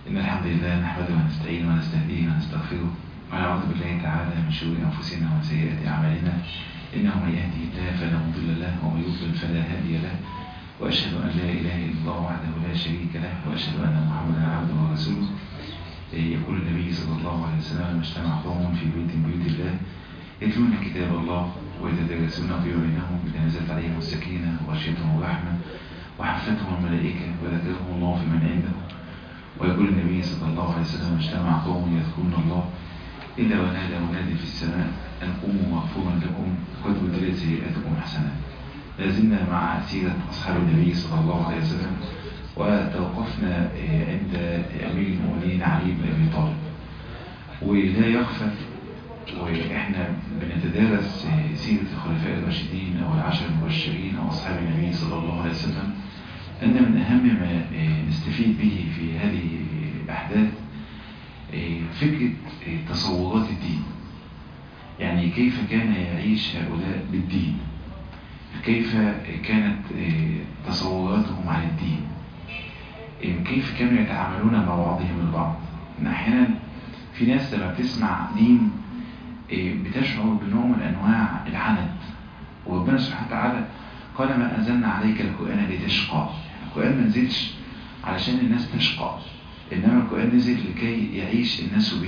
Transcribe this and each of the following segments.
إن الحمد لله نحمده ونستعينه ونستهديه ونستغفره ونعوذ بالله تعالى من شرور أنفسنا ومن سيئات أعمالنا إنه من يهده الله فلا مضل له ومن يضلل فلا هادي له وأشهد أن لا إله إلا الله وحده لا شريك له وأشهد أن محمدا عبده ورسوله يقول النبي صلى الله عليه وسلم لما اجتمع قوم في بيت من بيوت الله يتلون كتاب الله ويتدرسونه فيما بينهم نزلت عليهم السكينة وغشيتهم الرحمة وحفتهم الملائكة وذكرهم الله في من عنده ويقول النبي صلى الله عليه وسلم اجتمع قوم يذكرون الله إلا ونادى منادي في السماء أن قوموا مغفورا لكم قد بدلت سيئاتكم حسنات لازلنا مع سيرة أصحاب النبي صلى الله عليه وسلم وتوقفنا عند أمير المؤمنين علي بن أبي طالب ولا يخفى وإحنا بنتدارس سيرة الخلفاء الراشدين أو العشر المبشرين أو أصحاب النبي صلى الله عليه وسلم أن من أهم ما نستفيد به في هذه الأحداث فكرة تصورات الدين يعني كيف كان يعيش هؤلاء بالدين كيف كانت تصوراتهم عن الدين كيف كانوا يتعاملون مع بعضهم البعض إن أحيانا في ناس لما بتسمع دين بتشعر بنوع من أنواع العند وربنا سبحانه وتعالى قال ما أنزلنا عليك القرآن لتشقى القرآن ما نزلش علشان الناس تشقى إنما القرآن نزل لكي يعيش الناس به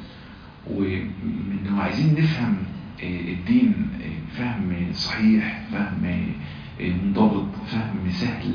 ومن عايزين نفهم الدين فهم صحيح فهم منضبط فهم سهل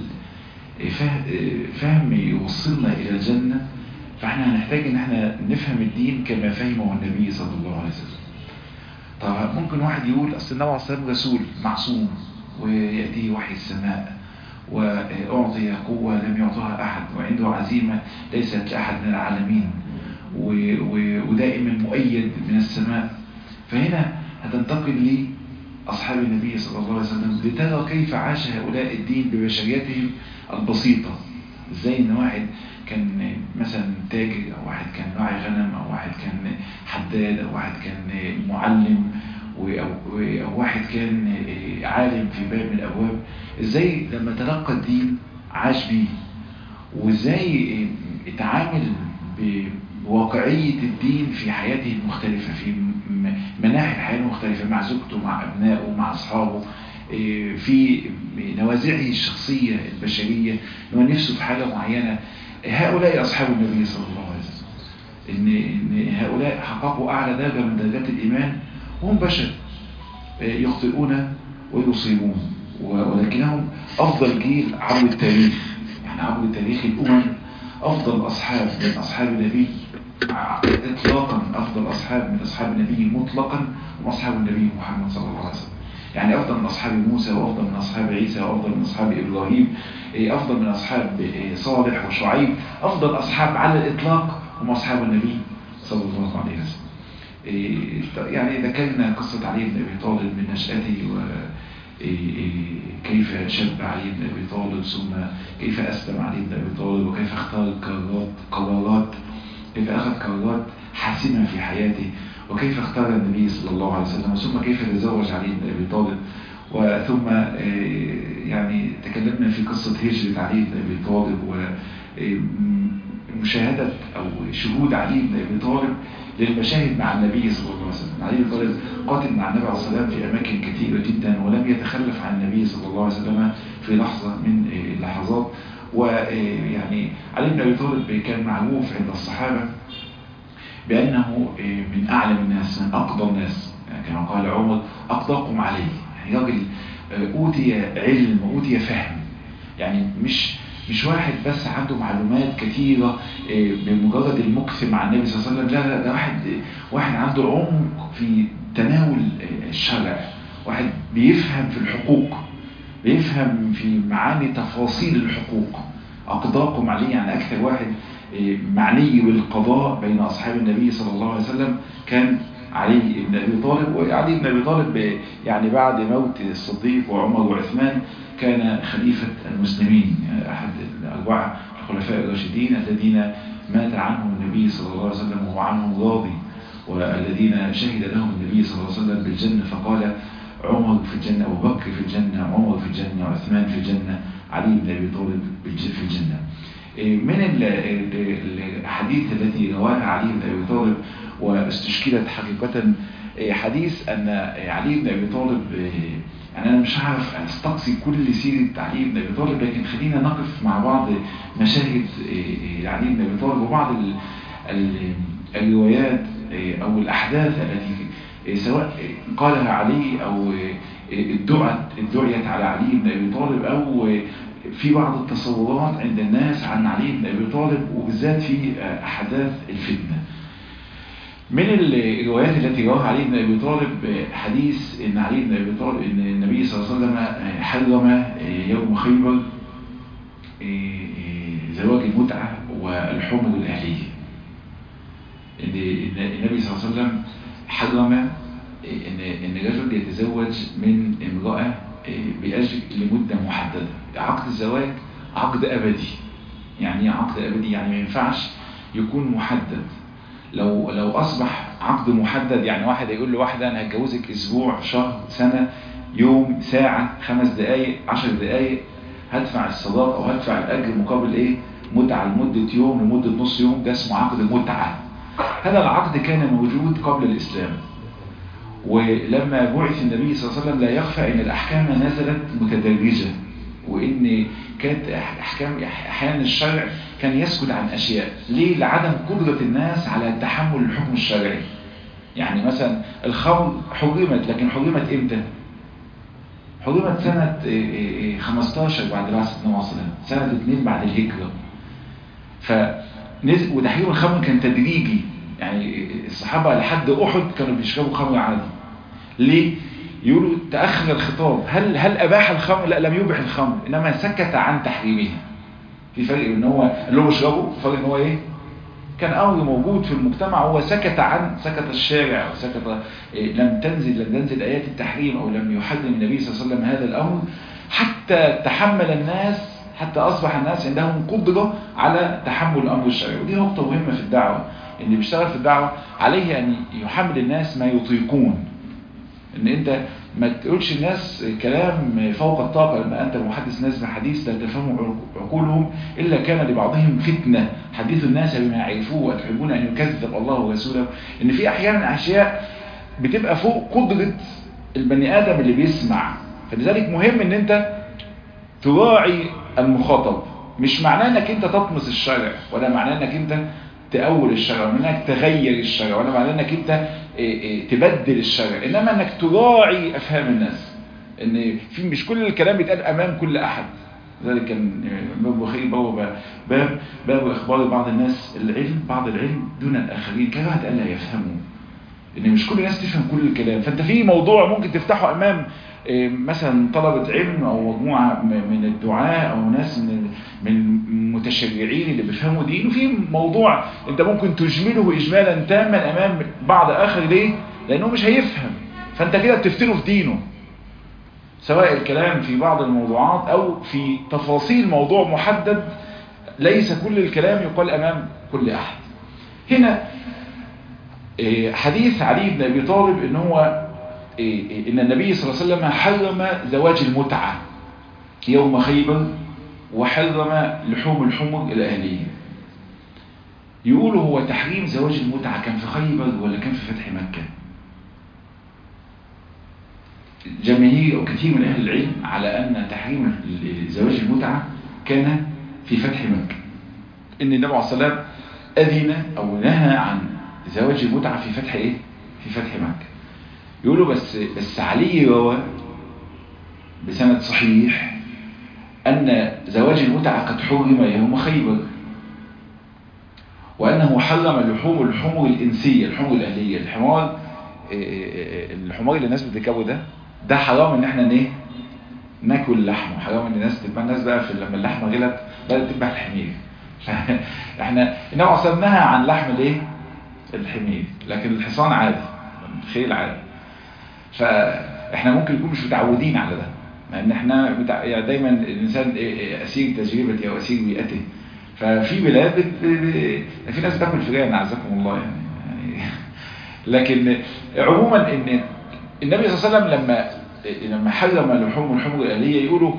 فهم يوصلنا إلى الجنة فاحنا هنحتاج ان احنا نفهم الدين كما فهمه النبي صلى الله عليه وسلم طب ممكن واحد يقول اصل النبي عليه الصلاه رسول معصوم ويأتيه وحي السماء وأعطي قوة لم يعطها أحد وعنده عزيمة ليست لأحد من العالمين ودائما مؤيد من السماء فهنا هتنتقل لأصحاب النبي صلى الله عليه وسلم لترى كيف عاش هؤلاء الدين ببشريتهم البسيطة ازاي ان واحد كان مثلا تاجر او واحد كان راعي غنم او واحد كان حداد او واحد كان معلم أو واحد كان عالم في باب من الأبواب إزاي لما تلقى الدين عاش بيه وإزاي اتعامل بواقعية الدين في حياته المختلفة في مناحي الحياة المختلفة مع زوجته مع أبنائه مع أصحابه في نوازعه الشخصية البشرية هو نفسه في حاجة معينة هؤلاء أصحاب النبي صلى الله عليه وسلم إن هؤلاء حققوا أعلى درجة من درجات الإيمان هم بشر يخطئون ويصيبون ولكنهم أفضل جيل عبر التاريخ يعني عبر تاريخ الأمم أفضل أصحاب من أصحاب النبي إطلاقا أفضل أصحاب من أصحاب النبي مطلقا هم أصحاب النبي محمد صلى الله عليه وسلم يعني أفضل من أصحاب موسى وأفضل من أصحاب عيسى وأفضل من أصحاب إبراهيم أفضل من أصحاب صالح وشعيب أفضل أصحاب على الإطلاق هم أصحاب النبي صلى الله عليه وسلم يعني ذكرنا قصة علي بن أبي طالب من نشأته وكيف شب علي بن أبي طالب ثم كيف أسلم علي بن أبي طالب وكيف اختار قرارات قرارات كيف أخذ قرارات حاسمة في حياته وكيف اختار النبي صلى الله عليه وسلم ثم كيف تزوج علي بن أبي طالب وثم يعني تكلمنا في قصة هجرة علي بن أبي طالب ومشاهدة أو شهود علي بن أبي طالب للمشاهد مع النبي صلى الله عليه وسلم علي بن طالب قاتل مع النبي عليه الصلاة والسلام في أماكن كثيرة جدا ولم يتخلف عن النبي صلى الله عليه وسلم في لحظة من اللحظات ويعني علي بن أبي طالب كان معروف عند الصحابة بأنه من أعلم الناس من أقضى الناس كما قال عمر أقضاكم عليه يعني راجل أوتي علم أوتي فهم يعني مش مش واحد بس عنده معلومات كثيرة بمجرد المكث مع النبي صلى الله عليه وسلم لا لا ده واحد واحد عنده عمق في تناول الشرع واحد بيفهم في الحقوق بيفهم في معاني تفاصيل الحقوق أقضاكم عليه يعني أكثر واحد معني بالقضاء بين أصحاب النبي صلى الله عليه وسلم كان علي بن أبي طالب وعلي بن أبي طالب يعني بعد موت الصديق وعمر وعثمان كان خليفة المسلمين أحد الأربعة الخلفاء الراشدين الذين مات عنهم النبي صلى الله عليه وسلم وهو عنهم راضي والذين شهد لهم النبي صلى الله عليه وسلم بالجنة فقال عمر في الجنة أبو بكر في الجنة عمر في الجنة عثمان في الجنة علي بن أبي طالب في الجنة من الحديث التي رواها علي بن أبي طالب واستشكلت حقيقة حديث أن علي بن أبي طالب يعني أنا مش هعرف أستقصي كل سيرة علي بن أبي طالب لكن خلينا نقف مع بعض مشاهد علي بن أبي طالب وبعض الروايات أو الأحداث التي سواء قالها علي أو ادعت ادعيت على علي بن أبي طالب أو في بعض التصورات عند الناس عن علي بن أبي طالب وبالذات في أحداث الفتنة من الروايات التي رواها علي بن أبي طالب حديث ان علي بن أبي طالب ان النبي صلى الله عليه وسلم حرم يوم خيبر زواج المتعة والحمر الأهلية ان النبي صلى الله عليه وسلم حرم ان ان رجل يتزوج من امرأة بأجل لمدة محددة عقد الزواج عقد أبدي يعني عقد أبدي يعني ما ينفعش يكون محدد لو لو أصبح عقد محدد يعني واحد يقول لواحدة أنا هتجوزك أسبوع شهر سنة يوم ساعة خمس دقايق عشر دقايق هدفع الصداق أو هدفع الأجر مقابل إيه متعة لمدة يوم لمدة نص يوم ده اسمه عقد المتعة هذا العقد كان موجود قبل الإسلام ولما بعث النبي صلى الله عليه وسلم لا يخفى أن الأحكام نزلت متدرجة وإن كانت أحكام أحيانا الشرع كان يسكت عن أشياء ليه لعدم قدرة الناس على تحمل الحكم الشرعي يعني مثلا الخمر حرمت لكن حرمت إمتى حرمت سنة 15 بعد بعثة النبي صلى الله عليه وسلم سنة 2 بعد الهجرة فنزل وتحريم الخمر كان تدريجي يعني الصحابة لحد أحد كانوا بيشربوا خمر عادي ليه؟ يقولوا تأخر الخطاب هل هل أباح الخمر؟ لا لم يبح الخمر إنما سكت عن تحريمها في فرق ان هو قال لهم اشربوا فرق ان هو ايه كان امر موجود في المجتمع هو سكت عن سكت الشارع وسكت إيه لم تنزل لم تنزل ايات التحريم او لم يحرم النبي صلى الله عليه وسلم هذا الامر حتى تحمل الناس حتى اصبح الناس عندهم قدره على تحمل الامر الشرعي ودي نقطه مهمه في الدعوه اللي بيشتغل في الدعوه عليه ان يحمل الناس ما يطيقون ان انت ما تقولش الناس كلام فوق الطاقة لما أنت محدث ناس بحديث لا تفهم عقولهم إلا كان لبعضهم فتنة حديث الناس بما يعرفوه وتحبون أن يكذب الله ورسوله إن في أحيانا أشياء بتبقى فوق قدرة البني آدم اللي بيسمع فلذلك مهم أن أنت تراعي المخاطب مش معناه أنك أنت تطمس الشرع ولا معناه أنك أنت تأول الشرع ولا أنك تغير الشرع ولا معناه أنك أنت تبدل الشرع إنما أنك تراعي أفهام الناس إن في مش كل الكلام بيتقال أمام كل أحد ذلك كان باب بخير باب باب باب إخبار بعض الناس العلم بعض العلم دون الآخرين كان واحد قال لا يفهموا إن مش كل الناس تفهم كل الكلام فأنت في موضوع ممكن تفتحه أمام مثلا طلبة علم أو مجموعة من الدعاء أو ناس من من المتشرعين اللي بيفهموا دين وفي موضوع أنت ممكن تجمله إجمالا تاما أمام بعض آخر ليه؟ لأنه مش هيفهم فأنت كده بتفتنه في دينه سواء الكلام في بعض الموضوعات أو في تفاصيل موضوع محدد ليس كل الكلام يقال أمام كل أحد هنا حديث علي بن أبي طالب إن هو إن النبي صلى الله عليه وسلم حرم زواج المتعة يوم خيبر وحرم لحوم الحمر الأهلية يقولوا هو تحريم زواج المتعة كان في خيبر ولا كان في فتح مكة جماهير أو كثير من أهل العلم على أن تحريم زواج المتعة كان في فتح مكة إن النبي عليه الصلاة والسلام أذن أو نهى عن زواج المتعة في فتح إيه؟ في فتح مكة يقولوا بس بس علي روى بسند صحيح أن زواج المتعة قد حرم يوم خيبر وأنه حرم لحوم الحمر الإنسية الحمر الأهلية الحمار الحمار اللي الناس بتركبه ده ده حرام ان احنا ايه ناكل لحمه حرام ان الناس تبقى الناس بقى في لما اللحمه غلت بدات تذبح الحمير احنا النبي وصلناها عن لحم الايه الحمير لكن الحصان عادي الخيل عادي فاحنا ممكن نكون مش متعودين على ده لان احنا بتع... يعني دايما الانسان اسير تجربته او اسير بيئته ففي بلاد بت... ب... في ناس بتاكل فئران اعزكم الله يعني. يعني لكن عموما ان النبي صلى الله عليه وسلم لما لما حرم اللحوم والحمر الآلية يقولوا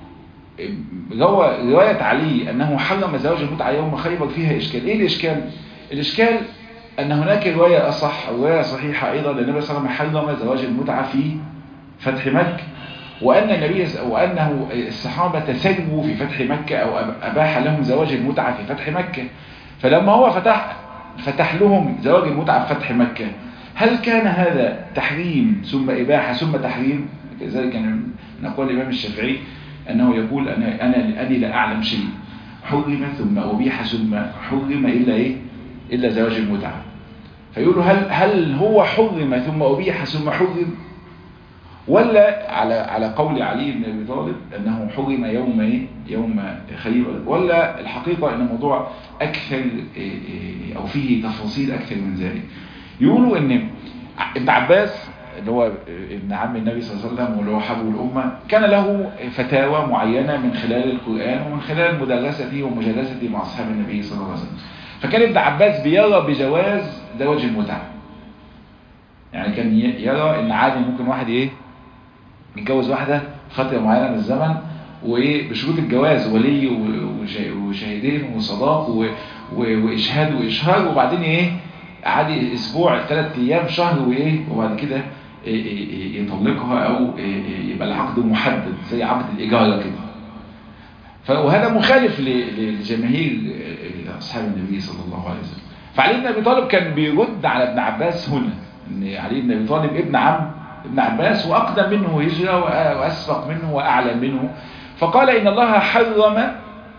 روى رواية علي أنه حرم زواج المتعة يوم خيبر فيها إشكال إيه الإشكال؟ الإشكال أن هناك رواية أصح رواية صحيحة أيضا للنبي صلى الله عليه وسلم حرم زواج المتعة في فتح مكة وأن النبي وأنه الصحابة سلموا في فتح مكة أو أباح لهم زواج المتعة في فتح مكة فلما هو فتح فتح لهم زواج المتعة في فتح مكة هل كان هذا تحريم ثم إباحة ثم تحريم كذلك من أقوال الإمام الشافعي أنه يقول أنا, أنا أني لا أعلم شيء حرم ثم أبيح ثم حرم إلا إيه إلا زواج المتعة فيقولوا هل, هل هو حرم ثم أبيح ثم حرم ولا على على قول علي بن ابي طالب انه حرم يوم ايه يوم خيبر ولا الحقيقه ان الموضوع اكثر او فيه تفاصيل اكثر من ذلك يقولوا ان ابن عباس اللي هو ابن عم النبي صلى الله عليه وسلم واللي هو حبر الامه كان له فتاوى معينه من خلال القران ومن خلال مدرسته ومجالسته مع اصحاب النبي صلى الله عليه وسلم فكان ابن عباس بيرى بجواز زواج المتعه يعني كان يرى ان عادي ممكن واحد ايه يتجوز واحدة فترة معينة من الزمن وبشروط الجواز ولي وشهيدين وصداق وإشهاد وإشهار وبعدين إيه عادي أسبوع ثلاث أيام شهر وإيه وبعد كده يطلقها أو يبقى العقد محدد زي عقد الإيجار كده وهذا مخالف لجماهير أصحاب النبي صلى الله عليه وسلم فعلي بن أبي طالب كان بيرد على ابن عباس هنا إن علي بن أبي طالب ابن عم ابن عباس وأقدم منه هجرة وأسبق منه وأعلم منه فقال إن الله حرم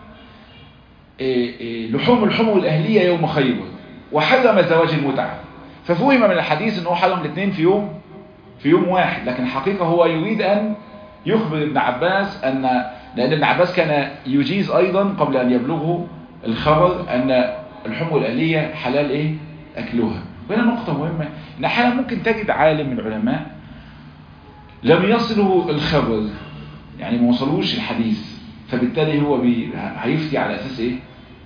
لحوم الحمر الأهلية يوم خيبر وحرم زواج المتعة ففهم من الحديث أنه حرم الاثنين في يوم في يوم واحد لكن الحقيقة هو يريد أن يخبر ابن عباس أن لأن ابن عباس كان يجيز أيضا قبل أن يبلغه الخبر أن الحمر الأهلية حلال إيه أكلها وهنا نقطة مهمة إن أحيانا ممكن تجد عالم من العلماء لم يصله الخبر يعني ما وصلوش الحديث فبالتالي هو بي... هيفتي على أساس إيه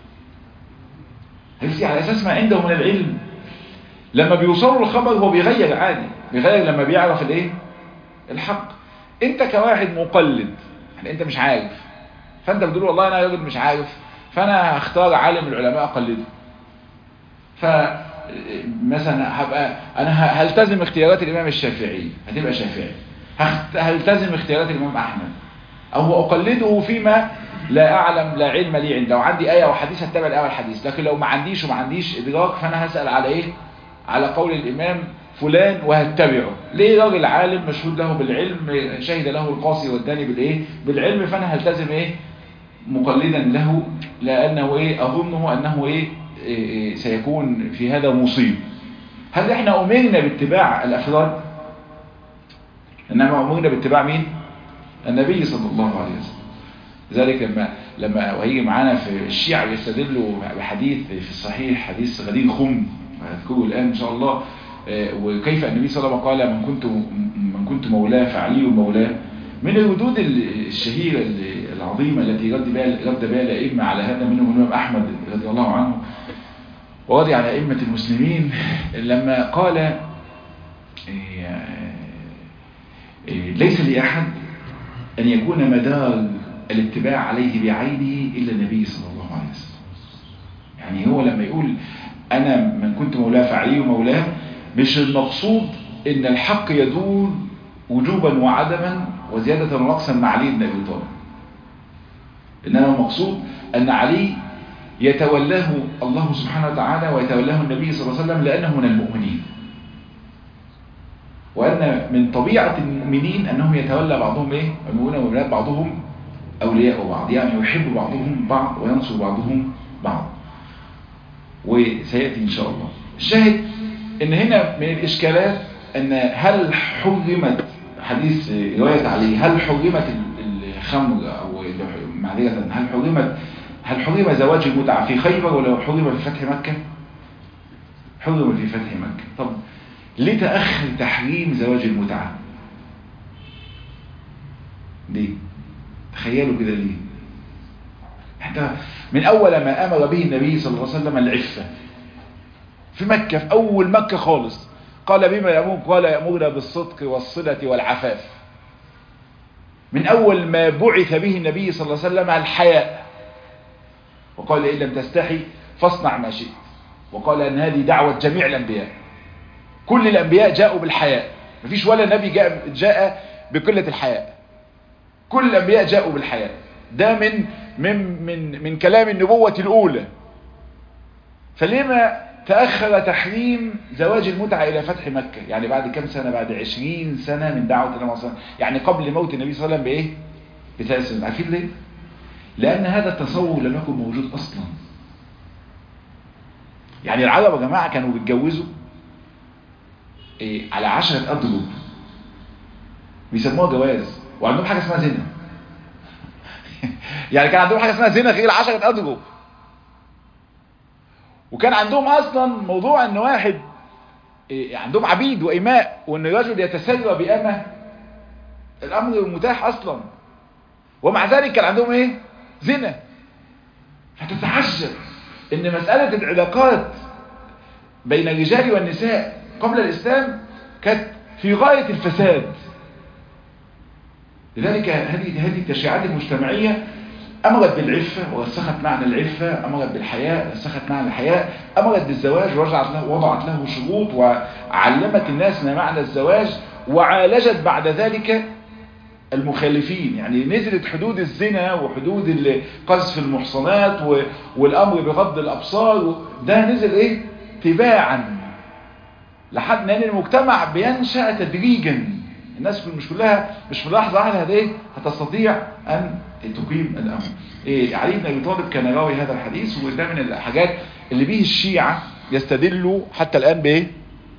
هيفتي على أساس ما عنده من العلم لما بيوصلوا الخبر هو بيغير عادي بيغير لما بيعرف الايه الحق انت كواحد مقلد يعني انت مش عارف فانت بتقول والله انا راجل مش عارف فانا هختار عالم العلماء اقلده ف مثلا هبقى انا هلتزم اختيارات الامام الشافعي هتبقى شافعي هلتزم اختيارات الامام احمد او اقلده فيما لا اعلم لا علم لي عنده لو عندي ايه او حديث هتبع الايه والحديث لكن لو ما عنديش وما عنديش ادراك فانا هسال على ايه على قول الامام فلان وهتبعه ليه راجل عالم مشهود له بالعلم شهد له القاصي والداني بالايه بالعلم فانا هلتزم ايه مقلدا له لانه ايه اظنه انه ايه, إيه سيكون في هذا مصيب هل احنا امرنا باتباع الافراد انما امرنا باتباع مين النبي صلى الله عليه وسلم ذلك لما لما وهيجي معانا في الشيعة بيستدلوا بحديث في الصحيح حديث غدير خم هذكره الآن إن شاء الله وكيف النبي صلى الله عليه وسلم قال من كنت من كنت مولاه فعلي مولاه من الردود الشهيرة العظيمة التي رد بها رد بها الأئمة على هذا منهم الإمام أحمد رضي الله عنه ورضي على أئمة المسلمين لما قال ليس لأحد أن يكون مدار الاتباع عليه بعينه إلا النبي صلى الله عليه وسلم يعني هو لما يقول أنا من كنت مولاه فعلي مولاه مش المقصود ان الحق يدور وجوبا وعدما وزيادة ونقصا مع علي بن ابي طالب انما المقصود ان علي يتولاه الله سبحانه وتعالى ويتولاه النبي صلى الله عليه وسلم لانه من المؤمنين وان من طبيعة المؤمنين انهم يتولى بعضهم ايه المؤمنون والمؤمنات بعضهم اولياء بعض يعني يحب بعضهم بعض وينصر بعضهم بعض وسيأتي ان شاء الله الشاهد ان هنا من الاشكالات ان هل حرمت حديث رواية عليه هل حرمت الخمر او معذرة هل حرمت هل حرم زواج المتعة في خيبر ولا حرم في فتح مكة حرم في فتح مكة طب ليه تأخر تحريم زواج المتعة ليه تخيلوا كده ليه حتى من اول ما امر به النبي صلى الله عليه وسلم العفة في مكة في أول مكة خالص قال بما يأمر قال يأمرنا بالصدق والصلة والعفاف من أول ما بعث به النبي صلى الله عليه وسلم الحياء وقال إن لم تستحي فاصنع ما شئت وقال أن هذه دعوة جميع الأنبياء كل الأنبياء جاءوا بالحياء مفيش ولا نبي جاء, جاء بقلة الحياء كل الأنبياء جاءوا بالحياء ده من من من من كلام النبوة الأولى فلما تأخر تحريم زواج المتعة إلى فتح مكة يعني بعد كم سنة بعد عشرين سنة من دعوة النبي صلى الله عليه وسلم يعني قبل موت النبي صلى الله عليه وسلم بإيه بثلاث سنين عارفين ليه لأن هذا التصور لم يكن موجود أصلا يعني العرب يا جماعة كانوا بيتجوزوا إيه على عشرة أضرب بيسموها جواز وعندهم حاجة اسمها زنا يعني كان عندهم حاجة اسمها زنا غير عشرة أضرب وكان عندهم اصلا موضوع ان واحد إيه عندهم عبيد واماء وان الرجل يتسرى بامه الامر متاح اصلا ومع ذلك كان عندهم ايه زنا فتتعجب ان مسألة العلاقات بين الرجال والنساء قبل الاسلام كانت في غاية الفساد لذلك هذه هذه التشريعات المجتمعية أمرت بالعفة ورسخت معنى العفة أمرت بالحياء رسخت معنى الحياء أمرت بالزواج وضعت له, وضعت له شروط وعلمت الناس ما معنى الزواج وعالجت بعد ذلك المخالفين يعني نزلت حدود الزنا وحدود قذف المحصنات والأمر بغض الأبصار ده نزل إيه تباعا لحد ما المجتمع بينشأ تدريجا الناس مش كلها مش في لحظة واحدة هت ايه هتستطيع ان تقيم الامر إيه علي بن ابي طالب كان راوي هذا الحديث وده من الحاجات اللي به الشيعة يستدلوا حتى الان بايه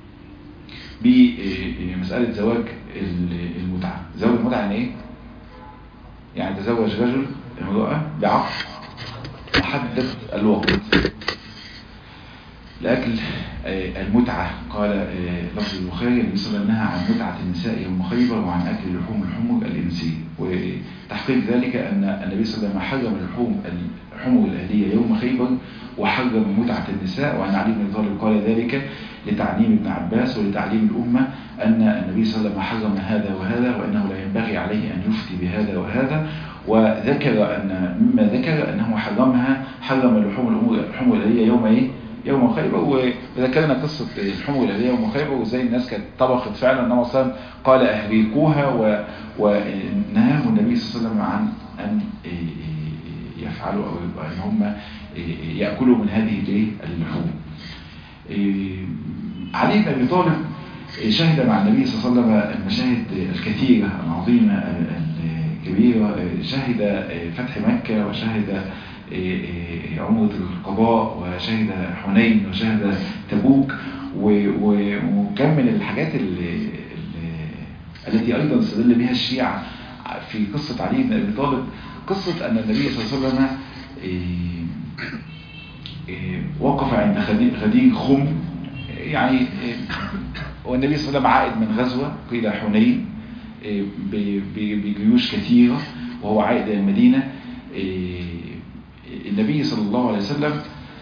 بمسألة زواج المتعة زواج المتعة يعني ايه يعني تزوج رجل امرأة بعقد محدد الوقت لأجل المتعة قال لفظ البخاري النبي صلى الله عليه وسلم نهى عن متعة النساء يوم خيبر وعن أكل لحوم الحمر الإنسية وتحقيق ذلك أن النبي صلى الله عليه وسلم حرم لحوم الحمر الأهلية يوم خيبر وحرم متعة النساء وعن علي بن طالب قال ذلك لتعليم ابن عباس ولتعليم الأمة أن النبي صلى الله عليه وسلم حرم هذا وهذا وأنه لا ينبغي عليه أن يفتي بهذا وهذا وذكر أن مما ذكر أنه حرمها حرم لحوم الحمر الأهلية يوم إيه يوم خيبر وذكرنا قصة الحمر الأهلية يوم خيبر وازاي الناس كانت طبخت فعلا النبي صلى الله عليه وسلم قال أهريكوها ونهاه النبي صلى الله عليه وسلم عن أن يفعلوا أو أن هم يأكلوا من هذه اللحوم علي بن أبي طالب شهد مع النبي صلى الله عليه وسلم المشاهد الكثيرة العظيمة الكبيرة شهد فتح مكة وشهد عمرة القضاء وشهد حنين وشهد تبوك وكم من الحاجات اللي التي أيضا استدل بها الشيعة في قصة علي بن أبي طالب قصة أن النبي صلى الله عليه وسلم وقف عند غدير خم يعني والنبي صلى الله عليه وسلم عائد من غزوة قيل حنين بجيوش كثيرة وهو عائد إلى المدينة النبي صلى الله عليه وسلم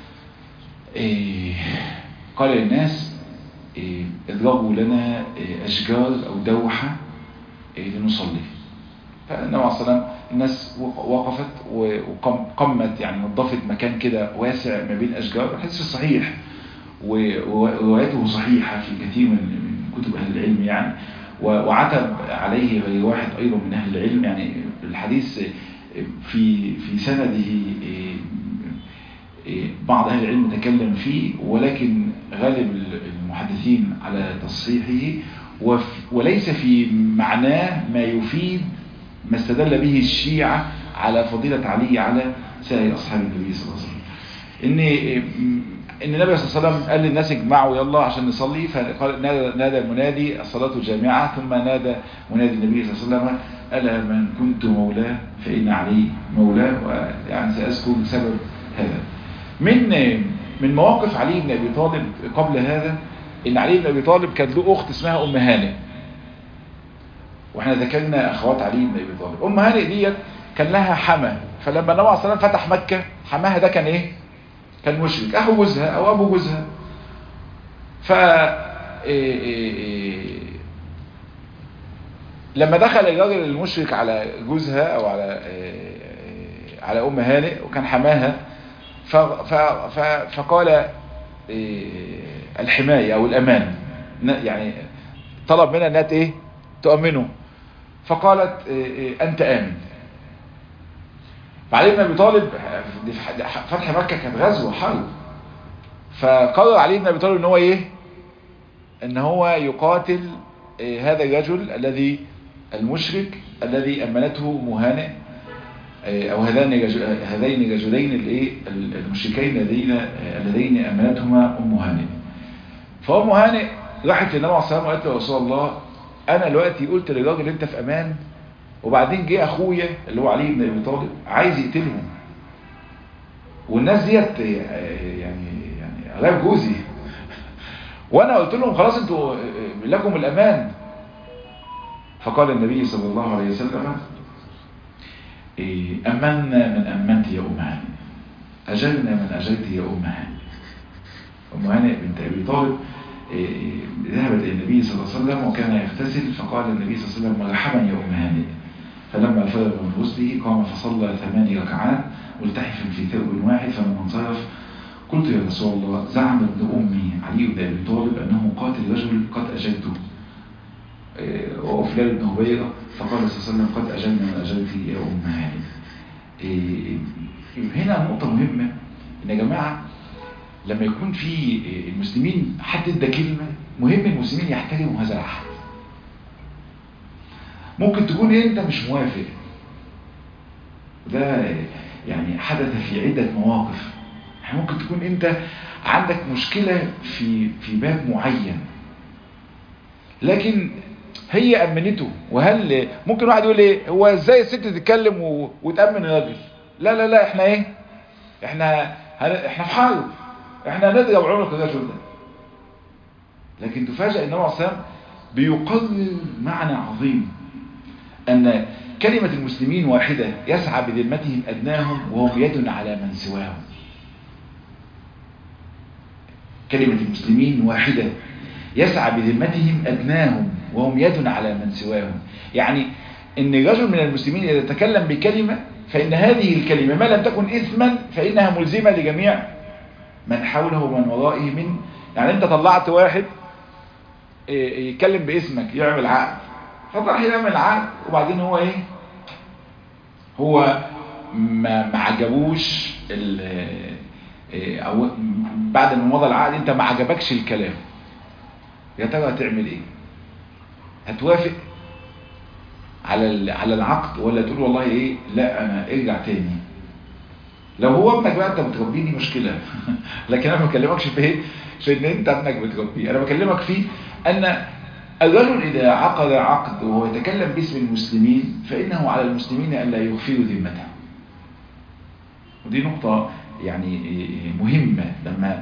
قال للناس اضربوا لنا أشجار أو دوحة لنصلي فالنبي عليه الصلاة الناس وقفت وقمت يعني نظفت مكان كده واسع ما بين أشجار الحديث الصحيح وروايته صحيحة في كثير من كتب أهل العلم يعني وعتب عليه غير واحد أيضا من أهل العلم يعني الحديث في في سنده بعض أهل العلم تكلم فيه ولكن غالب المحدثين على تصحيحه وليس في معناه ما يفيد ما استدل به الشيعة على فضيلة علي على سائر أصحاب النبي صلى الله عليه وسلم إن إن النبي صلى الله عليه وسلم قال للناس اجمعوا يلا عشان نصلي فقال نادى, نادى المنادي الصلاة جامعة ثم نادى منادي النبي صلى الله عليه وسلم ألا من كنت مولاه فإن علي مولاه ويعني سأذكر سبب هذا من من مواقف علي بن أبي طالب قبل هذا إن علي بن أبي طالب كان له أخت اسمها أم هانئ واحنا ذكرنا أخوات علي بن أبي طالب أم هانئ ديت كان لها حما فلما النبي عليه الصلاة والسلام فتح مكة حماها ده كان إيه كان مشرك أخو جوزها أو أبو جوزها ف لما دخل الراجل المشرك على جوزها او على على ام هانئ وكان حماها فقال الحماية او الامان يعني طلب منها انها ايه تؤمنه فقالت انت امن بعدين ابن ابي طالب فتح مكة كانت غزوة حرب فقرر علي بن ابي طالب ان هو ايه ان هو يقاتل هذا الرجل الذي المشرك الذي امنته مهانئ او هذين هذين الرجلين الايه المشركين الذين اللذين امنتهما ام هانئ فام هانئ راحت للنبي عليه الصلاه والسلام وقالت له يا رسول الله انا دلوقتي قلت للراجل انت في امان وبعدين جه اخويا اللي هو علي بن ابي طالب عايز يقتلهم والناس ديت يعني يعني غير جوزي وانا قلت لهم خلاص انتوا لكم الامان فقال النبي صلى الله عليه وسلم امنا من امنت يا ام هانئ اجلنا من اجلت يا ام هانئ ام هانئ بنت ابي طالب ذهبت الى النبي صلى الله عليه وسلم وكان يغتسل فقال النبي صلى الله عليه وسلم مرحبا يا ام هانئ فلما فرغ من غسله قام فصلى ثماني ركعات ملتحفا في ثوب واحد فلما انصرف قلت يا رسول الله زعم ابن أمي علي بن أبي طالب أنه قاتل رجل قد أجلته وفلان بن هبيرة فقال صلى الله عليه وسلم قد أجلنا من أجلت يا أم هاني هنا نقطة مهمة إن يا جماعة لما يكون في المسلمين حد ادى كلمة مهم المسلمين يحترموا هذا العهد ممكن تكون انت مش موافق ده يعني حدث في عدة مواقف ممكن تكون انت عندك مشكلة في في باب معين لكن هي امنته وهل ممكن واحد يقول ايه هو ازاي الست تتكلم و... وتامن الراجل لا لا لا احنا ايه احنا احنا في حرب احنا نضرب عنق الرجل ده لكن تفاجئ النبي عليه الصلاه بيقرر معنى عظيم ان كلمة المسلمين واحدة يسعى بذمتهم ادناهم وهم يد على من سواهم كلمة المسلمين واحدة يسعى بذمتهم أدناهم وهم يد على من سواهم يعني إن الرجل من المسلمين إذا تكلم بكلمة فإن هذه الكلمة ما لم تكن إثما فإنها ملزمة لجميع من حوله ومن ورائه من يعني أنت طلعت واحد يتكلم باسمك يعمل عقد فراح يعمل عقد وبعدين هو إيه هو ما ما عجبوش او بعد ما مضى العقد انت ما عجبكش الكلام يا ترى هتعمل ايه هتوافق على على العقد ولا تقول والله ايه لا انا ارجع تاني لو هو ابنك بقى انت بتربيه دي مشكله لكن انا ما بكلمكش في ايه في ان انت ابنك بتربيه انا بكلمك في ان الرجل اذا عقد عقد وهو يتكلم باسم المسلمين فانه على المسلمين ان لا يغفروا ذمته ودي نقطه يعني مهمة لما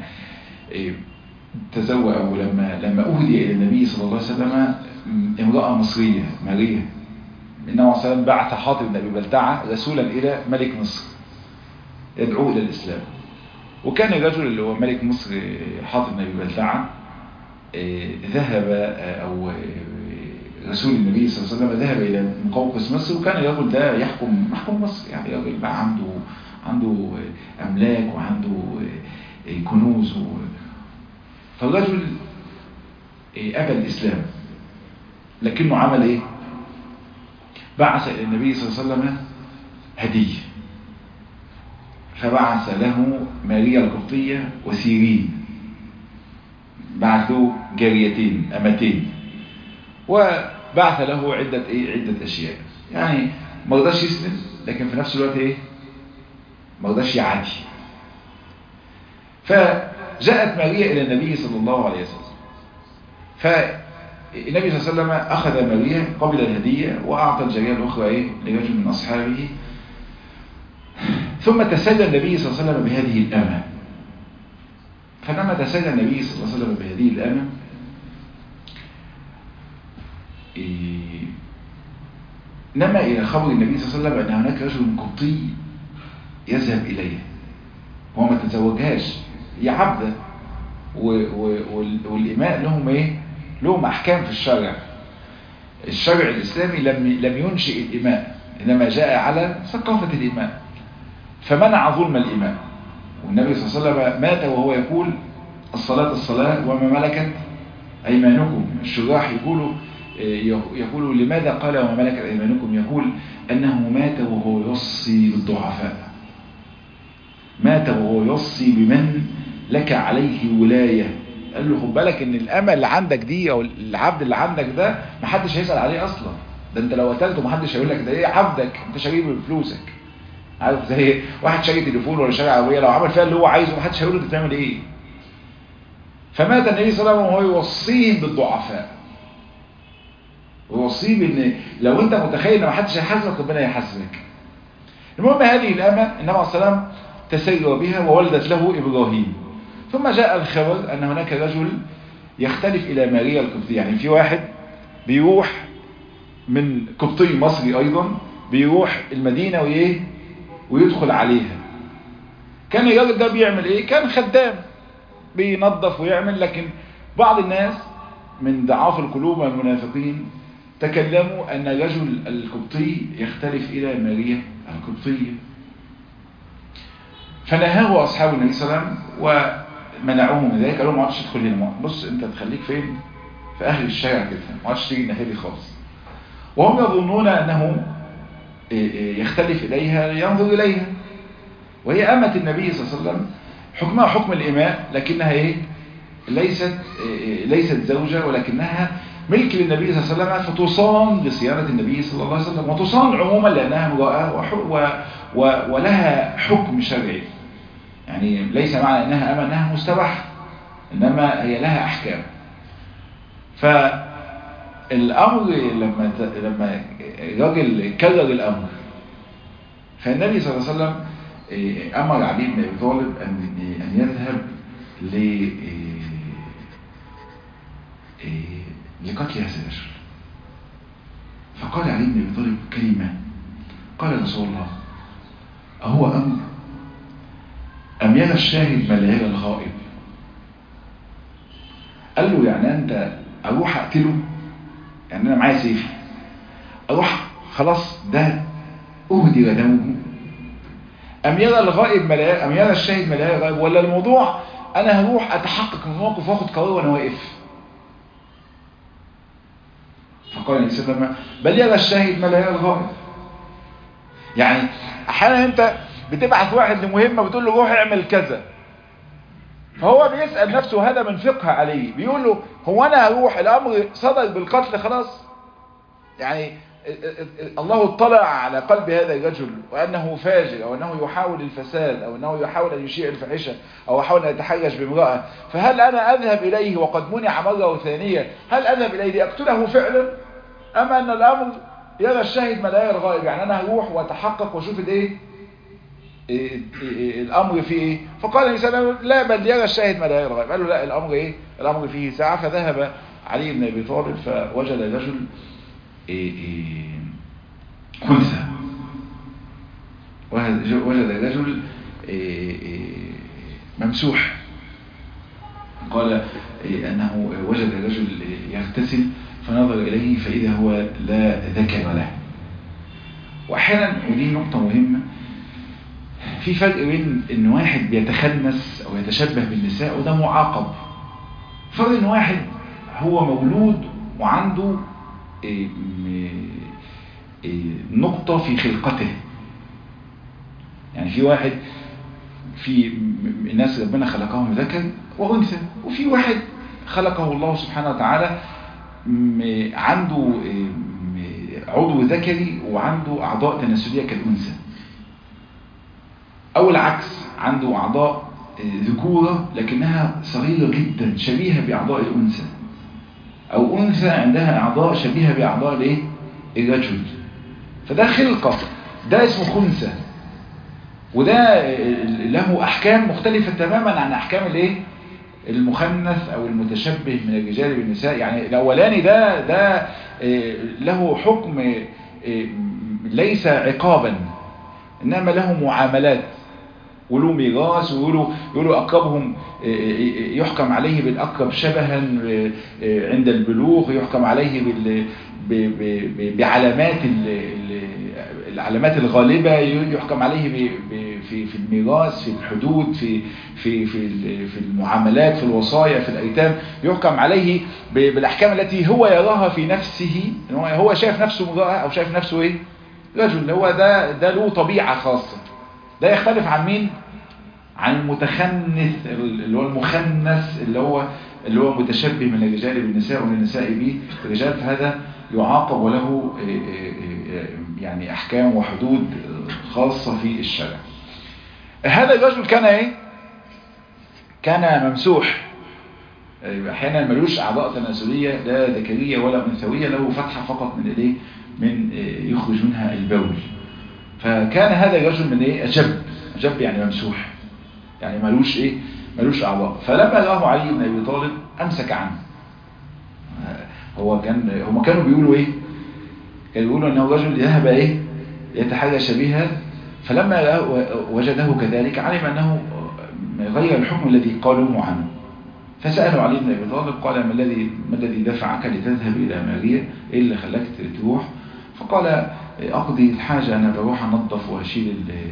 تزوج أو لما لما أهدي إلى النبي صلى الله عليه وسلم امرأة مصرية ماريا النبي عليه الصلاة بعث حاطب بن أبي بلتعة رسولا إلى ملك مصر يدعوه إلى الإسلام وكان الرجل اللي هو ملك مصر حاطب بن أبي بلتعة ذهب أو رسول النبي صلى الله عليه وسلم ذهب إلى مقوقس مصر وكان الرجل ده يحكم يحكم مصر يعني راجل بقى عنده عنده أملاك وعنده كنوز و... فالرجل أبى الإسلام لكنه عمل إيه بعث إلى النبي صلى الله عليه وسلم هدية فبعث له ماريا القبطية وسيرين بعث له جاريتين أمتين وبعث له عدة إيه عدة أشياء يعني ما رضاش يسلم لكن في نفس الوقت إيه ما رضاش يعدي فجاءت ماريا إلى النبي صلى الله عليه وسلم فالنبي صلى الله عليه وسلم أخذ ماريا قبل الهدية وأعطى الجارية الأخرى إيه لرجل من أصحابه ثم تسلى النبي صلى الله عليه وسلم بهذه الأمة فلما تسلى النبي صلى الله عليه وسلم بهذه الأمة نما إلى خبر النبي صلى الله عليه وسلم أن هناك رجل قبطي يذهب إليه هو ما تزوجهاش هي عبدة والإماء لهم إيه لهم أحكام في الشرع الشرع الإسلامي لم لم ينشئ الإماء إنما جاء على ثقافة الإماء فمنع ظلم الإماء والنبي صلى الله عليه وسلم مات وهو يقول الصلاة الصلاة وما ملكت أيمانكم الشراح يقولوا يقول لماذا قال وما ملكت أيمانكم يقول أنه مات وهو يوصي بالضعفاء مات وهو يوصي بمن لك عليه ولاية قال له خد بالك ان الامل اللي عندك دي او العبد اللي عندك ده محدش هيسأل عليه اصلا ده انت لو قتلته محدش هيقول لك ده ايه عبدك انت شاريه بفلوسك عارف زي واحد شاري تليفون ولا شاري عربيه لو عمل فيها اللي هو عايزه محدش هيقول له انت بتعمل ايه فمات النبي صلى الله عليه وسلم وهو يوصيهم بالضعفاء ويوصيه بان لو انت متخيل ان محدش هيحاسبك ربنا هيحاسبك المهم هذه الامه النبي عليه السلام تسير بها وولدت له ابراهيم ثم جاء الخبر ان هناك رجل يختلف الى ماريا القبطيه يعني في واحد بيروح من قبطي مصري ايضا بيروح المدينه وايه ويدخل عليها كان الراجل ده بيعمل ايه كان خدام بينظف ويعمل لكن بعض الناس من ضعاف القلوب والمنافقين تكلموا ان الرجل القبطي يختلف الى ماريا القبطيه فنهاه اصحاب النبي صلى الله عليه وسلم ومنعوه من ذلك قالوا ما عادش تدخل هنا بص انت تخليك فين في اهل الشارع كده ما عادش تيجي الناحيه دي خالص وهم يظنون انه يختلف اليها ينظر اليها وهي امه النبي صلى الله عليه وسلم حكمها حكم الاماء لكنها ايه ليست ليست زوجه ولكنها ملك للنبي صلى الله عليه وسلم فتصان بصيانه النبي صلى الله عليه وسلم وتصان عموما لانها امراه ولها حكم شرعي يعني ليس معنى انها أما انها مستباح انما هي لها احكام فالامر لما لما الراجل كرر الامر فالنبي صلى الله عليه وسلم امر علي بن ابي طالب ان ان يذهب ل لقتل هذا الرجل فقال علي بن ابي طالب كلمه قال رسول الله أهو أمر أم يرى الشاهد ما لا يرى الغائب قال له يعني أنت أروح أقتله يعني أنا معايا سيف أروح خلاص ده أهدر دمه أم يرى الغائب ما لا أم يرى الشاهد ما لا يرى الغائب ولا الموضوع أنا هروح أتحقق من الموقف وآخد قرار وأنا واقف فقال النبي صلى الله عليه وسلم بل يرى الشاهد ما لا يرى الغائب يعني احيانا انت بتبعث واحد لمهمه بتقول له روح اعمل كذا فهو بيسال نفسه هذا من فقه عليه بيقول له هو انا هروح الامر صدر بالقتل خلاص يعني الله اطلع على قلب هذا الرجل وانه فاجر او انه يحاول الفساد او انه يحاول ان يشيع الفاحشه او يحاول ان يتحرش بامراه فهل انا اذهب اليه وقد منع مره وثانيه هل اذهب اليه لاقتله فعلا ام ان الامر يرى الشاهد ما لا يرى الغائب يعني انا هروح واتحقق واشوف الايه إيه إيه الامر فيه ايه فقال النبي صلى الله عليه وسلم لا بل يرى الشاهد ما لا يرى الغائب قال له لا الامر ايه الامر فيه ساعه فذهب علي بن ابي طالب فوجد رجل إيه إيه خنثى وجد رجل إيه إيه ممسوح قال إيه انه وجد رجل يغتسل فنظر إليه فإذا هو لا ذكر له وأحيانا ودي نقطة مهمة في فرق بين إن واحد بيتخنس أو يتشبه بالنساء وده معاقب فرق إن واحد هو مولود وعنده إيه إيه نقطة في خلقته يعني في واحد في الناس ربنا خلقهم ذكر وأنثى وفي واحد خلقه الله سبحانه وتعالى عنده عضو ذكري وعنده أعضاء تناسلية كالأنثى أو العكس عنده أعضاء ذكورة لكنها صغيرة جدا شبيهة بأعضاء الأنثى أو أنثى عندها أعضاء شبيهة بأعضاء الايه الرجل فده خلقة ده اسمه خنثى وده له أحكام مختلفة تماما عن أحكام الايه المخنث او المتشبه من الرجال بالنساء يعني الاولاني ده ده له حكم ليس عقابا انما له معاملات وله ميراث ويقولوا يقولوا أقربهم يحكم عليه بالأقرب شبها عند البلوغ يحكم عليه بال بعلامات العلامات الغالبة يحكم عليه في في الميراث في الحدود في في في في المعاملات في الوصايا في الايتام يحكم عليه بالاحكام التي هو يراها في نفسه هو شايف نفسه امراه او شايف نفسه ايه رجل هو ده ده له طبيعه خاصه ده يختلف عن مين عن المتخنث اللي هو المخنث اللي هو اللي هو متشبه من الرجال بالنساء ومن النساء بالرجال فهذا يعاقب وله يعني احكام وحدود خاصة في الشرع هذا الرجل كان ايه كان ممسوح احيانا ملوش اعضاء تناسلية لا ذكرية ولا انثوية له فتحة فقط من الايه من يخرج منها البول فكان هذا الرجل من ايه اجب اجب يعني ممسوح يعني ملوش ايه ملوش اعضاء فلما راه علي بن ابي طالب امسك عنه هو كان هم كانوا بيقولوا ايه كانوا بيقولوا انه رجل ذهب ايه يتحرش بها فلما وجده كذلك علم انه غير الحكم الذي قالوه عنه فسألوا علي بن ابي طالب قال ما الذي ما الذي دفعك لتذهب الى ماريا ايه اللي خلاك تروح فقال اقضي الحاجه انا بروح انظف واشيل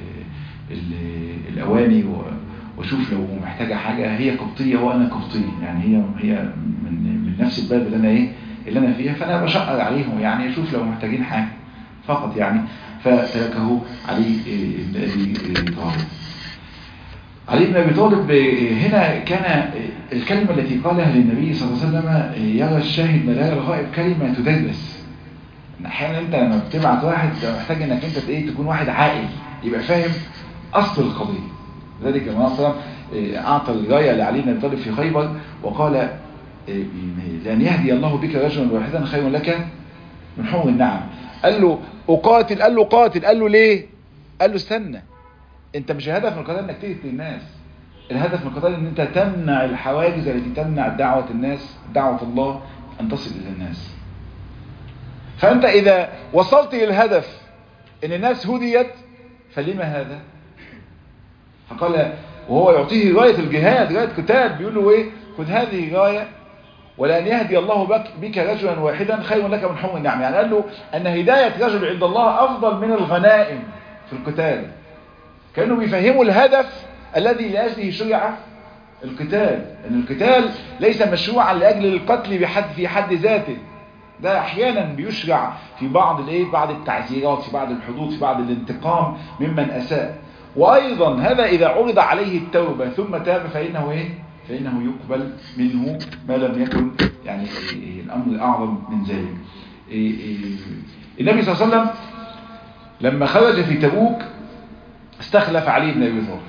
الاواني واشوف لو محتاجه حاجه هي قبطيه وانا قبطي يعني هي هي من من نفس البلد اللي انا ايه اللي انا فيها فانا بشقر عليهم يعني اشوف لو محتاجين حاجه فقط يعني فتركه علي بن ابي طالب علي بن ابي طالب هنا كان الكلمه التي قالها للنبي صلى الله عليه وسلم يرى الشاهد ما لا يرى الغائب كلمه تدرس احيانا انت لما بتبعت واحد محتاج انك انت ايه تكون واحد عاقل يبقى فاهم اصل القضيه ذلك النبي صلى الله عليه وسلم اعطى الرايه لعلي بن ابي طالب في خيبر وقال لان يهدي الله بك رجلا واحدا خير لك من حمر النعم قال له اقاتل قال له قاتل قال له ليه قال له استنى انت مش الهدف من القتال انك تقتل الناس الهدف من القتال ان انت تمنع الحواجز التي تمنع دعوة الناس دعوة الله ان تصل الى الناس فانت اذا وصلت الى الهدف ان الناس هديت فلما هذا فقال وهو يعطيه غاية الجهاد غاية قتال بيقول له ايه خذ هذه غاية ولأن يهدي الله بك, بك رجلا واحدا خير لك من حمر النعم يعني قال له أن هداية رجل عند الله أفضل من الغنائم في القتال كانوا بيفهموا الهدف الذي لأجله شرع القتال أن القتال ليس مشروعا لأجل القتل بحد في حد ذاته ده أحيانا بيشرع في بعض الايه بعض التعزيرات في بعض الحدود في بعض الانتقام ممن أساء وأيضا هذا إذا عرض عليه التوبة ثم تاب فإنه إيه فإنه يقبل منه ما لم يكن يعني الأمر أعظم من ذلك النبي صلى الله عليه وسلم لما خرج في تبوك استخلف علي بن ابي طالب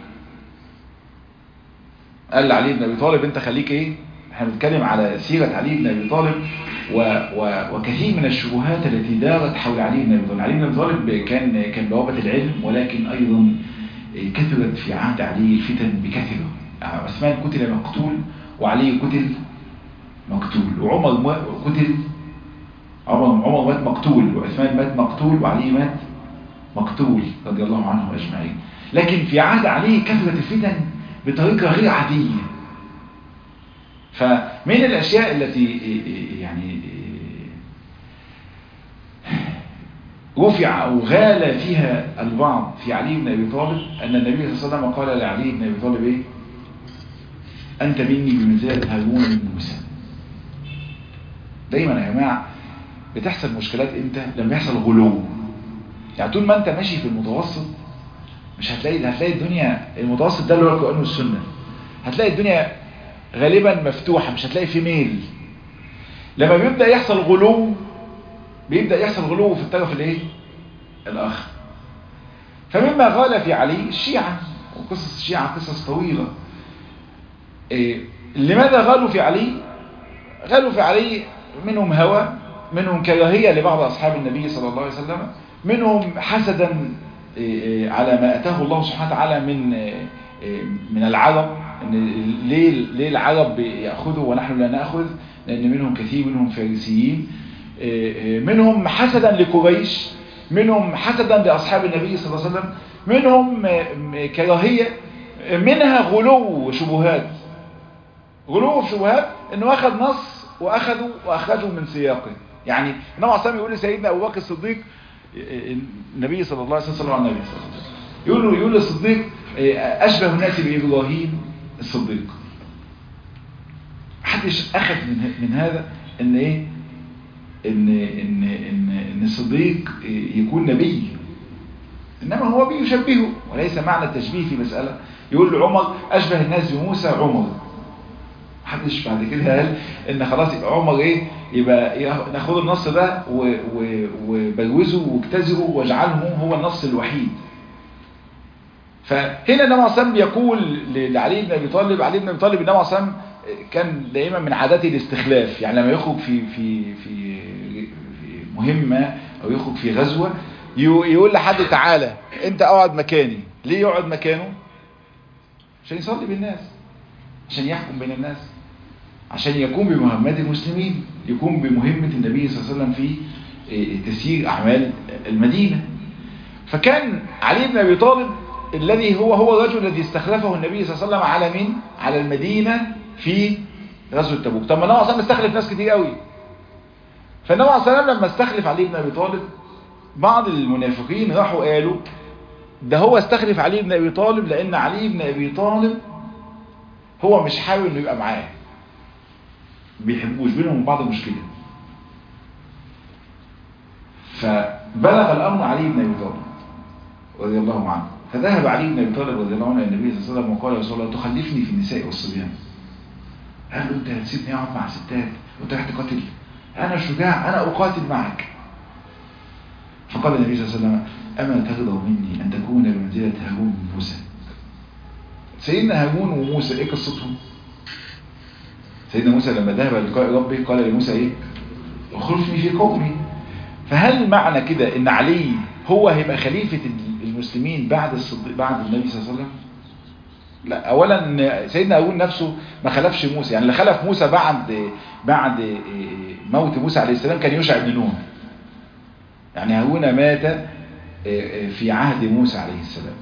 قال لعلي بن ابي طالب انت خليك ايه احنا بنتكلم على سيرة علي بن ابي طالب و... و... وكثير من الشبهات التي دارت حول علي بن ابي طالب علي بن ابي طالب كان كان بوابة العلم ولكن ايضا كثرت في عهد علي الفتن بكثرة عثمان قتل مقتول وعلي قتل مقتول وعمر قتل عمر عمر مات مقتول وعثمان مات مقتول وعلي مات مقتول رضي الله عنه أجمعين لكن في عهد علي كثرت الفتن بطريقة غير عادية فمن الأشياء التي يعني رفع أو غال فيها البعض في علي بن أبي طالب أن النبي صلى الله عليه وسلم قال لعلي بن أبي طالب إيه أنت مني بمثال هارون من موسى دايما يا جماعة بتحصل مشكلات امتى لما يحصل غلو يعني طول ما انت ماشي في المتوسط مش هتلاقي هتلاقي الدنيا المتوسط ده اللي هو القرآن والسنة هتلاقي الدنيا غالبا مفتوحة مش هتلاقي في ميل لما بيبدأ يحصل غلو بيبدأ يحصل غلو في الطرف الايه الاخر فمما غال في علي الشيعة وقصص الشيعة قصص طويلة إيه لماذا غالوا في علي غالوا في علي منهم هوى منهم كراهية لبعض أصحاب النبي صلى الله عليه وسلم منهم حسدا على ما أتاه الله سبحانه وتعالى من من العرب إن ليه ليه العرب يأخذوا ونحن لا نأخذ لأن منهم كثير منهم فارسيين منهم حسدا لقريش منهم حسدا لأصحاب النبي صلى الله عليه وسلم منهم كراهية منها غلو وشبهات غلو وشبهات انه اخذ نص واخذه واخرجه من سياقه يعني النبي عليه الصلاه يقول لسيدنا ابو بكر الصديق النبي صلى الله عليه وسلم على النبي صلى الله عليه وسلم يقول له يقول للصديق اشبه الناس بابراهيم الصديق محدش اخذ من من هذا ان ايه ان ان ان ان الصديق يكون نبي انما هو بيشبهه وليس معنى التشبيه في مساله يقول لعمر اشبه الناس بموسى عمر محدش بعد كده قال ان خلاص يبقى عمر ايه يبقى ناخد النص ده وبجوزه واجتزئه واجعله هو النص الوحيد فهنا النبي صلى الله يقول لعلي بن ابي طالب علي بن ابي طالب النبي صلى كان دائما من عاداته الاستخلاف يعني لما يخرج في في في في مهمه او يخرج في غزوه يقول لحد تعالى انت اقعد مكاني ليه يقعد مكانه عشان يصلي بالناس عشان يحكم بين الناس عشان يقوم بمهمات المسلمين يقوم بمهمة النبي صلى الله عليه وسلم في تسيير أعمال المدينة فكان علي بن أبي طالب الذي هو هو الرجل الذي استخلفه النبي صلى الله عليه وسلم على مين؟ على المدينة في غزوة تبوك طب ما النبي صلى الله عليه وسلم استخلف ناس كتير قوي فالنبي صلى الله عليه وسلم لما استخلف علي بن أبي طالب بعض المنافقين راحوا قالوا ده هو استخلف علي بن أبي طالب لأن علي بن أبي طالب هو مش حاول انه يبقى معاه بيحبوش بينهم من بعض مشكلة فبلغ الأمر علي بن أبي طالب رضي الله عنه فذهب علي بن أبي طالب رضي الله عنه النبي صلى الله عليه وسلم وقال يا رسول الله تخلفني في النساء والصبيان قال له انت هتسيبني اقعد مع ستات وانت رايح تقاتل انا شجاع انا اقاتل معك فقال النبي صلى الله عليه وسلم اما ترضى مني ان تكون بمنزله هارون وموسى سيدنا هارون وموسى ايه قصتهم سيدنا موسى لما ذهب للقاء ربه قال لموسى ايه اخرجني في قومي فهل معنى كده ان علي هو هيبقى خليفة المسلمين بعد الصديق بعد النبي صلى الله عليه وسلم لا اولا سيدنا هارون نفسه ما خلفش موسى يعني اللي خلف موسى بعد بعد موت موسى عليه السلام كان يوشع بن نون يعني هارون مات في عهد موسى عليه السلام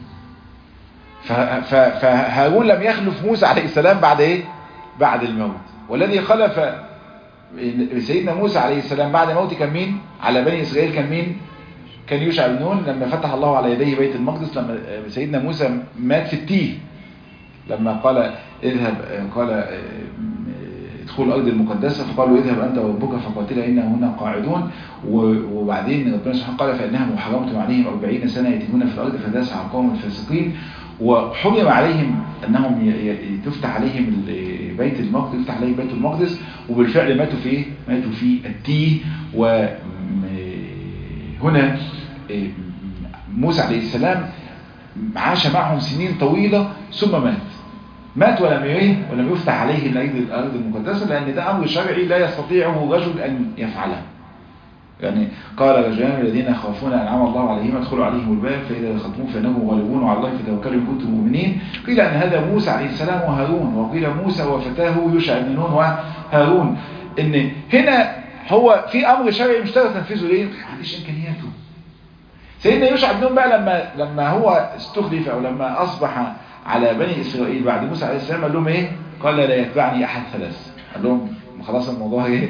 فهارون لم يخلف موسى عليه السلام بعد ايه بعد الموت والذي خلف سيدنا موسى عليه السلام بعد موته كان مين على بني اسرائيل كان مين كان يوشع بن نون لما فتح الله على يديه بيت المقدس لما سيدنا موسى مات في التيه لما قال اذهب قال ادخلوا الارض المقدسه فقالوا اذهب انت وربك فقاتلا انا هنا قاعدون وبعدين ربنا سبحانه قال فانها محرمه عليهم 40 سنه يتيهون في الارض فداس على القوم الفاسقين وحرم عليهم انهم تفتح عليهم بيت المقدس يفتح عليهم بيت المقدس وبالفعل ماتوا في ايه ماتوا في التيه وهنا موسى عليه السلام عاش معهم سنين طويلة ثم مات مات ولم ايه ولم يفتح عليه الارض المقدسة لان ده امر شرعي لا يستطيعه رجل ان يفعله يعني قال رجلان الذين يخافون انعم الله عليهم ادخلوا عليهم الباب فاذا دخلتموه فانهم غالبون وعلى الله فتوكلوا ان كنتم مؤمنين قيل ان هذا موسى عليه السلام وهارون وقيل موسى وفتاه يوشع بن نون وهارون ان هنا هو في امر شرعي مش تقدر تنفذه ليه؟ ما عنديش امكانياته سيدنا يوشع بن نون بقى لما لما هو استخلف او لما اصبح على بني اسرائيل بعد موسى عليه السلام قال لهم ايه؟ قال لا يتبعني احد ثلاث قال لهم خلاص الموضوع ايه؟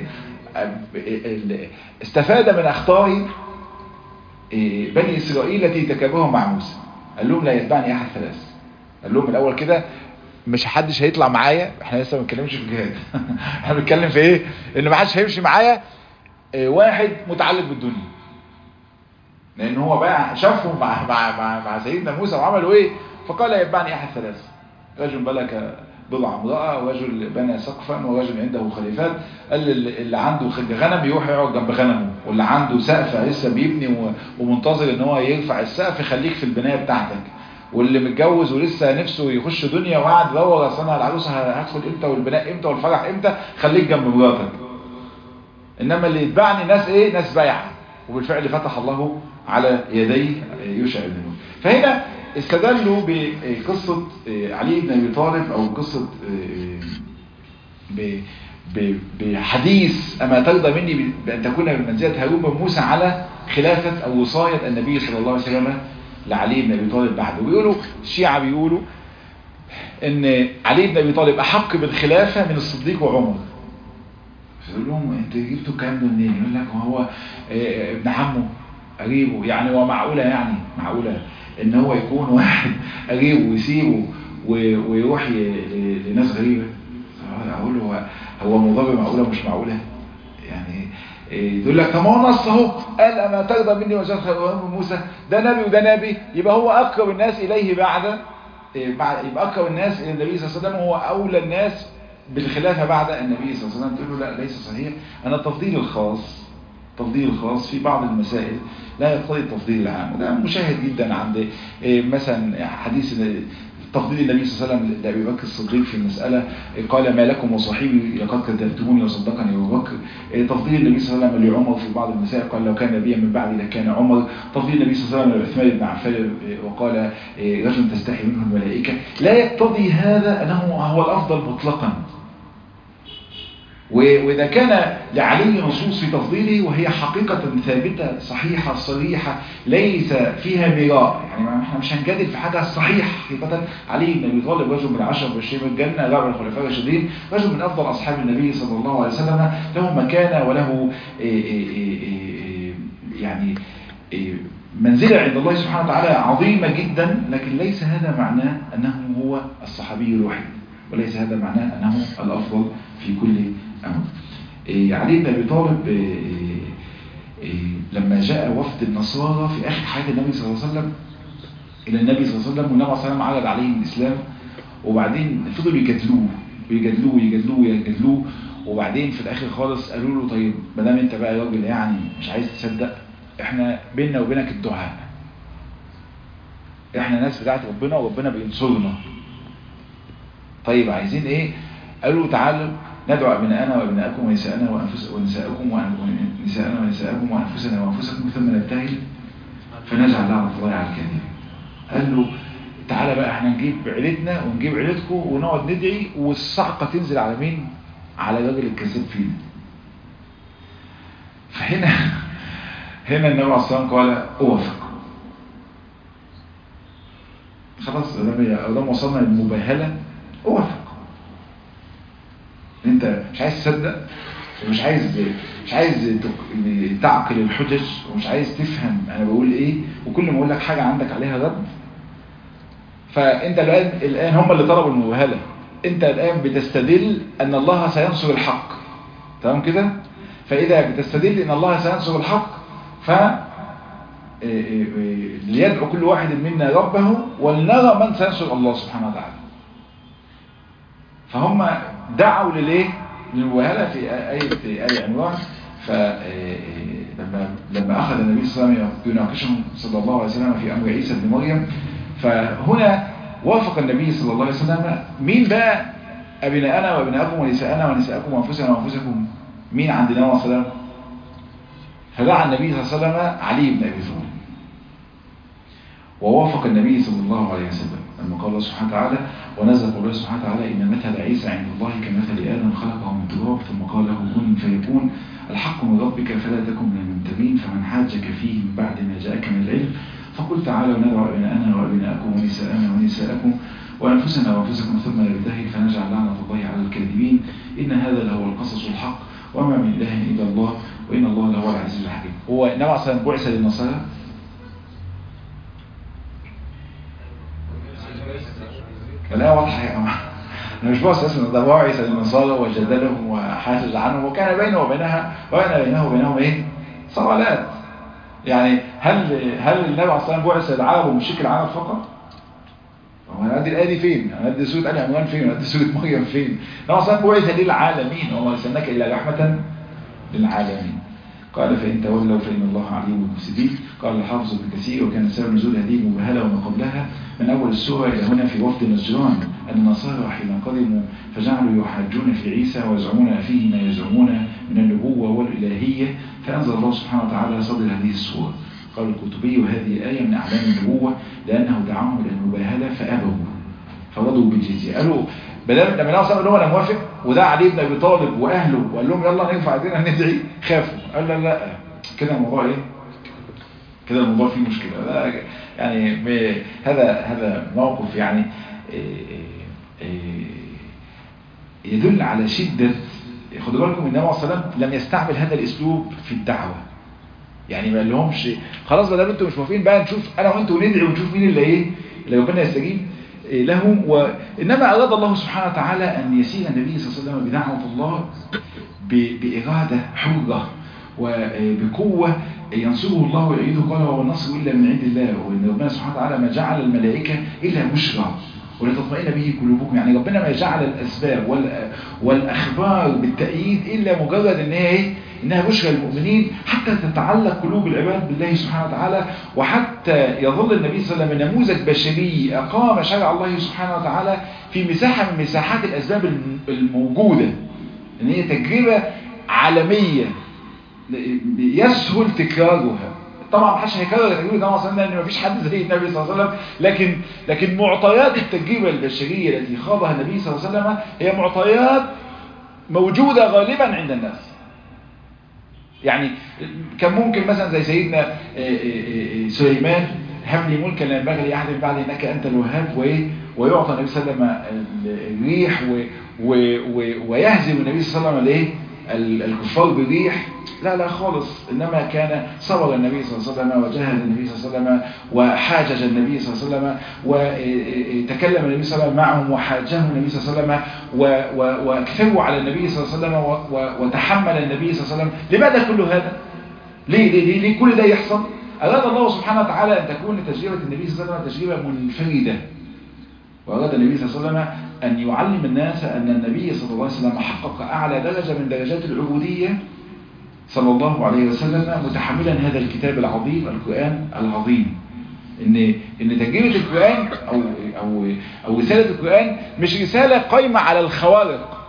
استفاد من اخطاء بني اسرائيل التي تكابهم مع موسى قال لهم لا يتبعني احد ثلاث قال لهم الاول كده مش حدش هيطلع معايا احنا لسه ما بنتكلمش في الجهاد احنا بنتكلم في ايه ان ما حدش هيمشي معايا واحد متعلق بالدنيا لان هو بقى شافهم مع مع مع, مع سيدنا موسى وعملوا ايه فقال يتبعني احد ثلاث رجل بلك بضع امرأة ورجل بنى سقفا ورجل عنده خليفات قال اللي عنده غنم يروح يقعد جنب غنمه واللي عنده سقف لسه بيبني ومنتظر ان هو يرفع السقف خليك في البنايه بتاعتك واللي متجوز ولسه نفسه يخش دنيا وقاعد يدور اصل انا العروسه هدخل امتى والبناء امتى والفرح امتى خليك جنب مراتك انما اللي يتبعني ناس ايه ناس بايعه وبالفعل فتح الله على يدي يوشع بن نون فهنا استدلوا بقصة علي بن أبي طالب أو قصة بحديث أما ترضى مني بأن تكون بمنزلة هارون بن موسى على خلافة أو وصاية النبي صلى الله عليه وسلم لعلي بن أبي طالب بعده ويقولوا الشيعة بيقولوا ان علي بن ابي طالب احق بالخلافة من الصديق وعمر فيقول لهم انت جبتوا الكلام ده منين يقول لك هو ابن عمه قريبه يعني هو معقولة يعني معقولة ان هو يكون واحد قريبه ويسيبه ويروح لناس غريبة اقول له هو الموضوع معقولة مش معقولة يعني يقول لك طب ما هو نص اهو قال اما ترضى مني وجهك موسى ده نبي وده نبي يبقى هو اقرب الناس اليه بعد يبقى اقرب الناس الى النبي صلى الله عليه وسلم هو اولى الناس بالخلافة بعد النبي صلى الله عليه وسلم تقول له لا ليس صحيح انا التفضيل الخاص التفضيل الخاص في بعض المسائل لا يقتضي التفضيل العام وده مشاهد جدا عند مثلا حديث تفضيل النبي صلى الله عليه وسلم لأبي بكر الصديق في المسألة قال ما لكم وصاحبي لقد كذبتموني وصدقني أبو بكر تفضيل النبي صلى الله عليه وسلم لعمر في بعض المسائل قال لو كان نبيا من بعدي لكان عمر تفضيل النبي صلى الله عليه وسلم لعثمان بن عفان وقال رجل تستحي منه الملائكة لا يقتضي هذا أنه هو الأفضل مطلقا وإذا كان لعلي نصوص في تفضيله وهي حقيقة ثابتة صحيحة صريحة ليس فيها مراء يعني احنا مش هنجادل في حاجة صحيحة حقيقة علي بن أبي طالب رجل من عشر بشير الجنة رابع الخلفاء الراشدين رجل من أفضل أصحاب النبي صلى الله عليه وسلم له مكانة وله إيه إيه إيه يعني منزلة عند الله سبحانه وتعالى عظيمة جدا لكن ليس هذا معناه أنه هو الصحابي الوحيد وليس هذا معناه أنه الأفضل في كل أمر علي بن أبي طالب لما جاء وفد النصارى في آخر حياة النبي صلى الله عليه وسلم إلى النبي صلى الله عليه وسلم والنبي صلى الله عليه وسلم عرض عليهم الإسلام وبعدين فضلوا يجادلوه ويجادلوه ويجادلوه ويجادلوه وبعدين في الآخر خالص قالوا له طيب ما دام أنت بقى راجل يعني مش عايز تصدق احنا بيننا وبينك الدعاء احنا ناس بتاعت ربنا وربنا بينصرنا طيب عايزين ايه قالوا تعالوا ندعو أبناءنا وأبناءكم ونساءنا ونساءكم ونساءنا ونساءكم وأنفسنا وأنفسكم ثم نبتهل فنجعل لعنة الله على الكاذب قال له تعالى بقى احنا نجيب عيلتنا ونجيب عيلتكم ونقعد ندعي والصعقة تنزل على مين على الراجل الكذاب فينا فهنا هنا النبي عليه الصلاة والسلام قال اوافق خلاص لما وصلنا للمباهلة اوافق انت مش عايز تصدق ومش عايز مش عايز تعقل الحجج ومش عايز تفهم انا بقول ايه وكل ما اقول لك حاجة عندك عليها رد فانت الان الان هم اللي طلبوا المباهله انت الان بتستدل ان الله سينصر الحق تمام كده فاذا بتستدل ان الله سينصر الحق ف ليدعو كل واحد منا ربه ولنرى من سينصر الله سبحانه وتعالى فهم دعوا لليه للمباهله في آية آية عمران فلما لما أخذ النبي صلى الله عليه وسلم يناقشهم صلى الله عليه وسلم في أمر عيسى بن مريم فهنا وافق النبي صلى الله عليه وسلم مين بقى أبناءنا وأبناءكم ونساءنا ونساءكم وأنفسنا وأنفسكم مين عندنا صلى الله عليه وسلم فدعا النبي صلى الله عليه وسلم علي بن أبي طالب ووافق النبي صلى الله عليه وسلم لما قال الله سبحانه وتعالى ونزل الله سبحانه وتعالى إن مثل عيسى عند الله كمثل آدم خلقه من تراب ثم قال له كن فيكون الحق من ربك فلا تكن من الممترين فمن حاجك فيه من بعد ما جاءك من العلم فقل تعالوا ندعو أبناءنا وأبناءكم ونساءنا ونساءكم وأنفسنا وأنفسكم ثم نبتهل فنجعل لعنة الله على الكاذبين إن هذا لهو القصص الحق وما من إله إلا الله وإن الله لهو العزيز الحكيم هو النبي عليه الصلاة بعث للنصارى لا واضحة يا جماعة أنا مش بص اسمه ده بعث للنصارى وجدلهم وحاجز عنهم وكان بينه وبينها وكان بينه وبينهم ايه صوالات يعني هل هل النبي عليه الصلاه والسلام بعث للعرب ومشرك العرب فقط؟ هو انا ادي الايه دي فين؟ انا ادي سوره ال عمران فين؟ انا ادي سوره مريم فين؟ النبي عليه الصلاه والسلام بعث للعالمين وما ارسلناك الا رحمه للعالمين قال فإن تولوا فإن الله عليم بالمفسدين قال الحافظ ابن كثير وكان سبب نزول هذه المباهلة وما قبلها من أول السورة إلى هنا في وفد نجران أن النصارى حين قدموا فجعلوا يحاجون في عيسى ويزعمون فيه ما يزعمون من النبوة والإلهية فأنزل الله سبحانه وتعالى صدر هذه السورة قال الكتبي وهذه آية من أعلام النبوة لأنه دعاهم إلى المباهلة فأبوا فرضوا بالجزية قالوا بدل لما النبي صلى الله عليه وسلم موافق ودعا علي بن ابي طالب واهله وقال لهم يلا نرفع ايدينا ندعي خافوا قال لا لا كده الموضوع ايه كده الموضوع فيه مشكله لا يعني هذا هذا موقف يعني يدل على شدة خدوا بالكم النبي صلى الله عليه وسلم لم يستعمل هذا الاسلوب في الدعوة يعني ما لهمش خلاص ما دام انتوا مش موافقين بقى نشوف انا وانتوا ندعي ونشوف مين اللي ايه اللي ربنا يستجيب لهم وانما اراد الله سبحانه وتعالى ان يسير النبي صلى الله عليه وسلم بدعوة الله بإرادة حرة وبقوة ينصره الله ويعيده قال هو النصر إلا من عند الله وإن ربنا سبحانه وتعالى ما جعل الملائكة إلا بشرى ولتطمئن به قلوبكم يعني ربنا ما جعل الأسباب والأخبار بالتأييد إلا مجرد إن هي إيه؟ إنها بشرى المؤمنين حتى تتعلق قلوب العباد بالله سبحانه وتعالى وحتى يظل النبي صلى الله عليه وسلم نموذج بشري أقام شرع الله سبحانه وتعالى في مساحة من مساحات الأسباب الموجودة إن هي تجربة عالمية يسهل تكرارها طبعا ما حدش هيكرر تجربه النبي صلى الله عليه وسلم لان مفيش حد زي النبي صلى الله عليه وسلم لكن لكن معطيات التجربه البشريه التي خاضها النبي صلى الله عليه وسلم هي معطيات موجوده غالبا عند الناس يعني كان ممكن مثلا زي سيدنا سليمان هب لي ملكا لا ينبغي لاحد من بعد انك انت الوهاب وايه ويعطى النبي صلى الله عليه وسلم الريح ويهزم النبي صلى الله عليه وسلم الايه الكفار بالريح لا لا خالص إنما كان صبر النبي صلى الله عليه وسلم وجاهد النبي صلى الله عليه وسلم وحاجج النبي صلى الله عليه وسلم وتكلم النبي صلى الله عليه وسلم معهم وحاجه النبي صلى الله عليه وسلم واكثروا على النبي صلى الله عليه وسلم وتحمل النبي صلى الله عليه وسلم لماذا كل هذا؟ ليه, ليه, ليه, ليه كل ده يحصل؟ أراد الله سبحانه وتعالى أن تكون تجربة النبي صلى الله عليه وسلم تجربة منفردة وأراد النبي صلى الله عليه وسلم أن يعلم الناس أن النبي صلى الله عليه وسلم حقق أعلى درجة من درجات العبودية صلى الله عليه وسلم متحملا هذا الكتاب العظيم القرآن العظيم ان ان تجربه القرآن او او او رساله القرآن مش رساله قايمه على الخوارق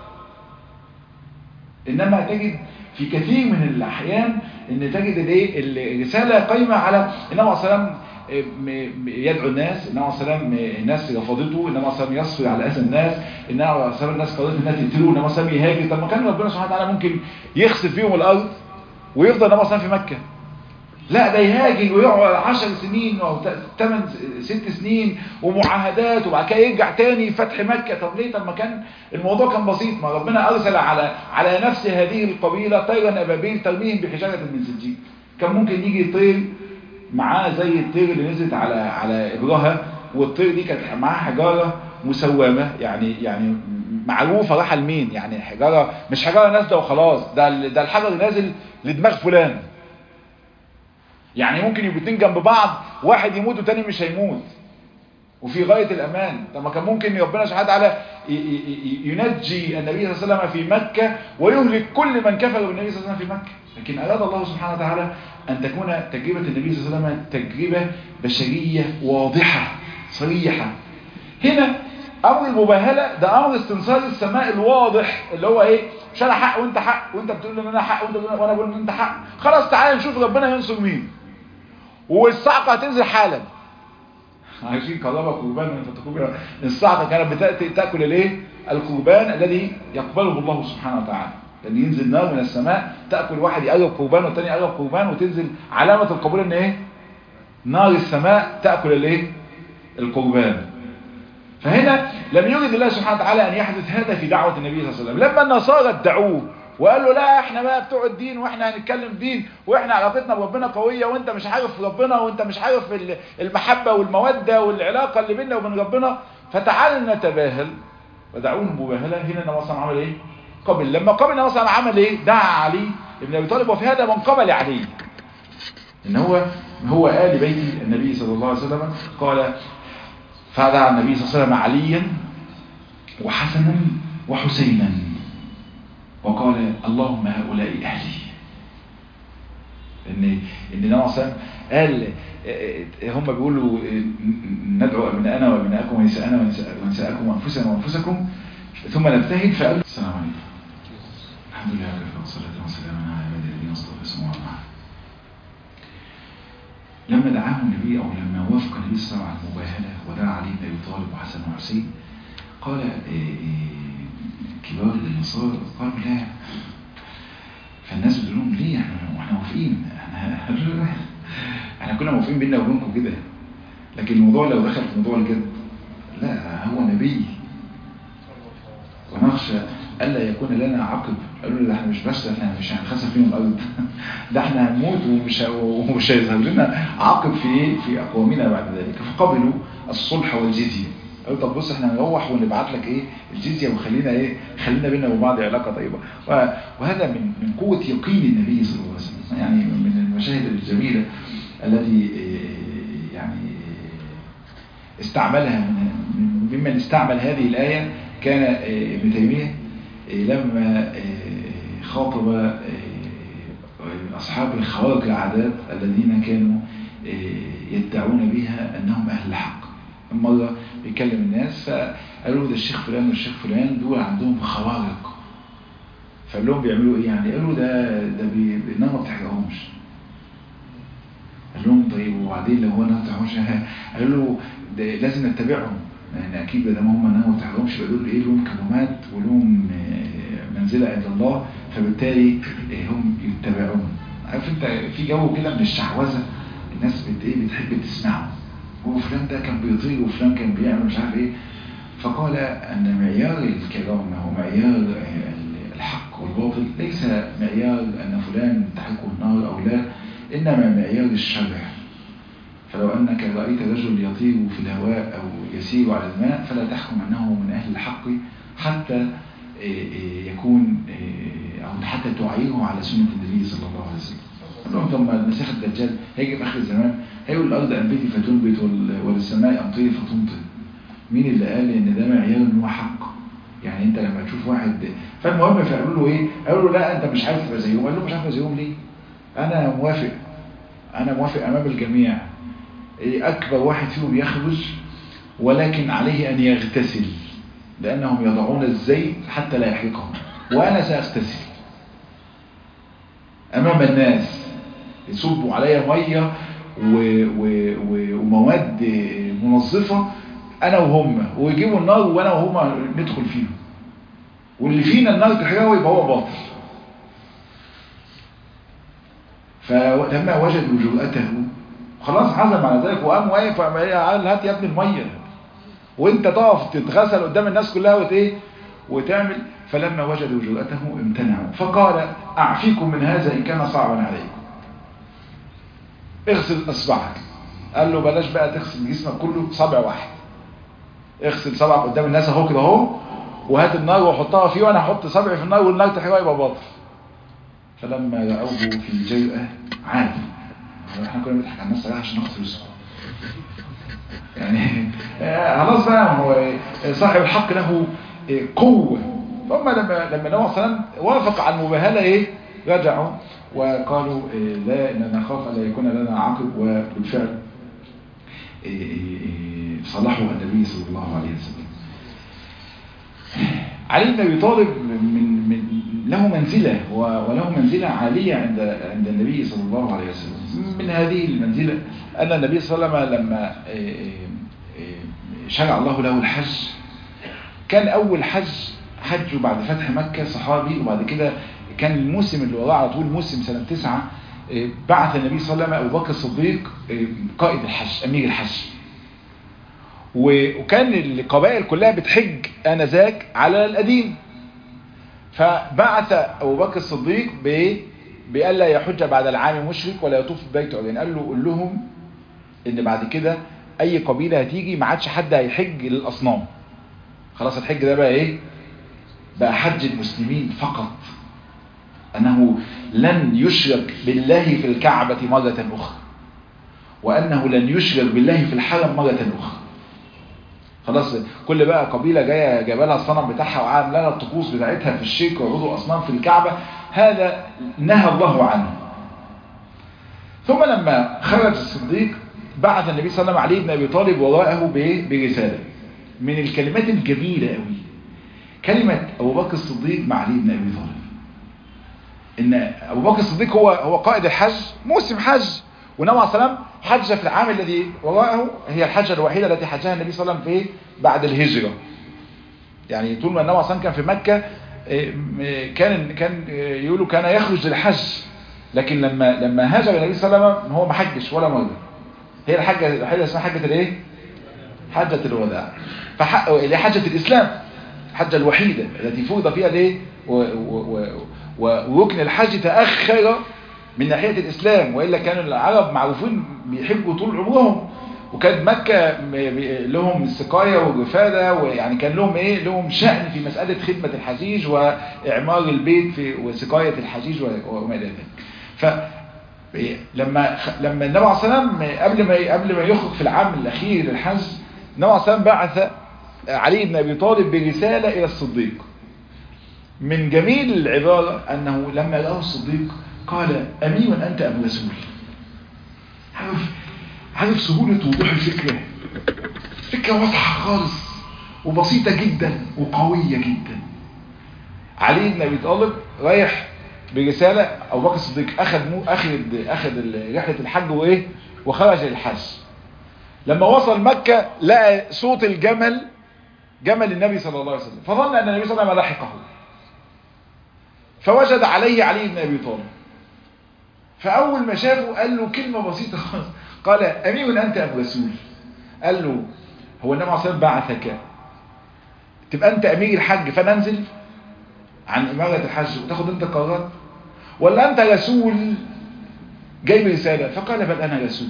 انما تجد في كثير من الاحيان ان تجد الايه الرساله قايمه على النبي صلى الله عليه وسلم يدعو الناس النبي صلى الله عليه وسلم الناس رفضته النبي صلى الله عليه وسلم يصفر على اذى الناس النبي صلى الله عليه وسلم الناس قررت انها تقتله النبي صلى الله عليه وسلم يهاجر طب ما كان ربنا سبحانه وتعالى ممكن يخسف فيهم الارض ويفضل النبي صلى الله عليه وسلم في مكه لا ده يهاجر ويقعد 10 سنين او 8 6 سنين ومعاهدات وبعد كده يرجع تاني فتح مكه طب ليه طب ما كان الموضوع كان بسيط ما ربنا ارسل على على نفس هذه القبيله طيرا ابابيل ترميهم بحجاره من سجين كان ممكن يجي طير معاه زي الطير اللي نزلت على على ابرها والطير دي كانت معاه حجاره مسومه يعني يعني معروفه رايحه لمين يعني حجاره مش حجاره نازله وخلاص ده ده الحجر نازل لدماغ فلان يعني ممكن يبقوا اتنين جنب بعض واحد يموت والتاني مش هيموت وفي غاية الأمان طب ما كان ممكن ربنا سبحانه وتعالى ينجي النبي صلى الله عليه وسلم في مكة ويهلك كل من كفر بالنبي صلى الله عليه وسلم في مكة لكن أراد الله سبحانه وتعالى أن تكون تجربة النبي صلى الله عليه وسلم تجربة بشرية واضحة صريحة هنا أمر المباهلة ده أمر استنصار السماء الواضح اللي هو إيه مش أنا حق وأنت حق وأنت بتقول إن أنا حق وأنت بتقول وأنا بقول إن أنت حق خلاص تعالى نشوف ربنا ينصر مين والصعقة هتنزل حالا عايشين قرابة قربان من فتقوم الصعقة كانت بتأكل الايه القربان الذي يقبله الله سبحانه وتعالى لأن ينزل نار من السماء تأكل واحد يقرب قربان والتاني يقرب قربان وتنزل علامة القبول ان ايه نار السماء تأكل الايه القربان فهنا لم يرد الله سبحانه وتعالى أن يحدث هذا في دعوة النبي صلى الله عليه وسلم لما النصارى ادعوه وقالوا لا احنا بقى بتوع الدين واحنا هنتكلم دين واحنا علاقتنا بربنا قوية وانت مش عارف ربنا وانت مش عارف المحبة والمودة والعلاقة اللي بيننا وبين ربنا فتعالوا نتباهل ودعوه مباهلة هنا النبي صلى عمل ايه قبل لما قبل النبي صلى عمل ايه دعا علي ابن ابي طالب وفي هذا من قبل علي ان هو هو آل بيت النبي صلى الله عليه وسلم قال فدعا النبي صلى الله عليه وسلم عليا وحسنا وحسينا وقال اللهم هؤلاء أهلي ان ان النبي صلى قال هم بيقولوا ندعو ابناءنا وابناءكم ونساءنا ونساءكم وانفسنا وانفسكم ثم نبتهل فقال السلام عليكم الحمد لله وكفى والصلاه والسلام على عباد الذين اصطفى سموا الله لما دعاه النبي او لما وافق النبي صلى الله عليه وسلم على المباهله ودعا علي بن ابي طالب وحسن وحسين قال إيه إيه كبار النصارى قالوا لا فالناس بتقول لهم ليه احنا احنا موافقين احنا احنا كنا موافقين بينا وبينكم كده لكن الموضوع لو دخل في موضوع الجد لا هو نبي ونخشى الا يكون لنا عقب قالوا له ده احنا مش بس احنا مش هنخسف فيهم الارض ده احنا هنموت ومش ومش هيظهر لنا عقب في ايه في اقوامنا بعد ذلك فقبلوا الصلح والجزيه قالوا طب بص احنا هنروح ونبعت لك ايه الجزيه وخلينا ايه خلينا بينا وبعض علاقه طيبه وهذا من من قوه يقين النبي صلى الله عليه وسلم يعني من المشاهد الجميله التي يعني استعملها من ممن استعمل هذه الايه كان ابن تيميه لما خاطب أصحاب الخوارق العادات الذين كانوا يدعون بها أنهم أهل الحق مرة بيكلم الناس فقالوا ده الشيخ فلان والشيخ فلان دول عندهم خوارق فقال لهم بيعملوا ايه يعني قالوا ده ده النار ما بتحرقهمش قال لهم طيب وبعدين لو هو النار ما بتحرقهمش قالوا له ده لازم نتبعهم يعني اكيد بدل ما هم النار ما بتحرقهمش يبقى دول ايه لهم كرامات ولهم منزله عند الله فبالتالي هم يتبعون عارف انت في جو كده من الشعوذه الناس بت ايه بتحب تسمعه هو فلان ده كان بيطير وفلان كان بيعمل مش عارف ايه فقال ان معيار الكرامه ومعيار الحق والباطل ليس معيار ان فلان تحرقه النار او لا انما معيار الشرع فلو انك رايت رجل يطير في الهواء او يسير على الماء فلا تحكم انه من اهل الحق حتى يكون او حتى تعيره على سنه النبي صلى الله عليه وسلم لهم طب المسيح الدجال هيجي في اخر الزمان هيقول الارض انبتي فتنبت وللسماء امطري فتمطر مين اللي قال ان ده معيار ان هو حق يعني انت لما تشوف واحد فالمهم فقالوا له ايه قالوا له لا انت مش عارف تبقى زيهم قال له مش عارف زيهم ليه انا موافق انا موافق امام الجميع اكبر واحد فيهم يخرج ولكن عليه ان يغتسل لانهم يضعون الزيت حتى لا يحرقهم وانا ساغتسل امام الناس يصبوا عليا ميه و... و... و... ومواد منظفه انا وهم ويجيبوا النار وانا وهم ندخل فيهم واللي فينا النار تحرقه يبقى هو باطل فلما وجدوا جرأته خلاص عزم على ذلك وقام واقف قال هات يا ابني الميه وانت تقف تتغسل قدام الناس كلها وت ايه وتعمل فلما وجدوا جرأته امتنعوا فقال اعفيكم من هذا ان كان صعبا عليكم اغسل اصبعك قال له بلاش بقى تغسل جسمك كله صبع واحد اغسل صبعك قدام الناس اهو كده اهو وهات النار وحطها فيه وانا هحط صبعي في النار والنار تحرقه يبقى باطل فلما رأوه في الجرأة عادوا احنا كنا بنضحك على الناس عشان ناخد فلوسهم يعني خلاص بقى هو صاحب الحق له قوة فهم لما لما النبي صلى الله عليه وسلم وافق على المباهلة ايه رجعوا وقالوا لا اننا نخاف الا يكون لنا عقب وبالفعل صلحوا النبي صلى الله عليه وسلم علي بن ابي طالب من من له منزله وله منزله عاليه عند عند النبي صلى الله عليه وسلم من هذه المنزله ان النبي صلى الله عليه وسلم لما شرع الله له الحج كان اول حج حجه بعد فتح مكه صحابي وبعد كده كان الموسم اللي وراه على طول موسم سنه تسعة بعث النبي صلى الله عليه وسلم ابو بكر الصديق قائد الحج امير الحج وكان القبائل كلها بتحج انذاك على القديم فبعث ابو بكر الصديق بايه بألا يحج بعد العام مشرك ولا يطوف ببيت عريان قال له قول لهم ان بعد كده اي قبيله هتيجي ما عادش حد هيحج للاصنام خلاص الحج ده بقى ايه بقى حج المسلمين فقط انه لن يشرك بالله في الكعبه مره اخرى وانه لن يشرك بالله في الحرم مره اخرى خلاص كل بقى قبيلة جاية جايبه لها الصنم بتاعها وعامله لها الطقوس بتاعتها في الشرك ويعبدوا أصنام في الكعبة هذا نهى الله عنه ثم لما خرج الصديق بعث النبي صلى الله عليه وسلم علي بن أبي طالب وراءه برسالة من الكلمات الجميلة قوي كلمة أبو بكر الصديق مع علي بن أبي طالب إن أبو بكر الصديق هو هو قائد الحج موسم حج والنبي عليه الصلاه والسلام حج في العام الذي وراءه هي الحجه الوحيده التي حجها النبي صلى الله عليه وسلم في بعد الهجره يعني طول ما النبي عليه كان في مكه كان كان يقولوا كان يخرج للحج لكن لما لما هاجر النبي صلى الله عليه وسلم هو ما حجش ولا مره هي الحجه الوحيده اسمها حجه الايه حجه الوداع فحق اللي حجه الاسلام الحجة الوحيدة التي فرض فيها الايه وركن الحج تأخر من ناحية الإسلام وإلا كانوا العرب معروفين بيحبوا طول عمرهم وكانت مكة لهم السقاية والرفادة ويعني كان لهم ايه لهم شأن في مسألة خدمة الحجيج وإعمار البيت في وسقاية الحجيج وما إلى ذلك ف لما لما النبي عليه الصلاه والسلام قبل ما قبل ما يخرج في العام الاخير للحج النبي عليه الصلاه والسلام بعث علي بن ابي طالب برساله الى الصديق من جميل العباره انه لما راه الصديق قال امين انت ابو رسول عارف عارف سهوله وضوح الفكره فكره واضحه خالص وبسيطه جدا وقويه جدا علي بن ابي طالب رايح برسالة أبو بكر الصديق أخذ مو أخذ أخذ رحلة الحج وإيه وخرج للحج لما وصل مكة لقى صوت الجمل جمل النبي صلى الله عليه وسلم فظن أن النبي صلى الله عليه وسلم لحقه فوجد عليه علي بن أبي طالب فأول ما شافه قال له كلمة بسيطة خالص قال أمير أنت أبو رسول قال له هو النبي صلى الله عليه وسلم بعثك تبقى أنت أمير الحج فننزل عن إمارة الحج وتاخد أنت قرارات ولا أنت رسول جايب رسالة فقال بل أنا رسول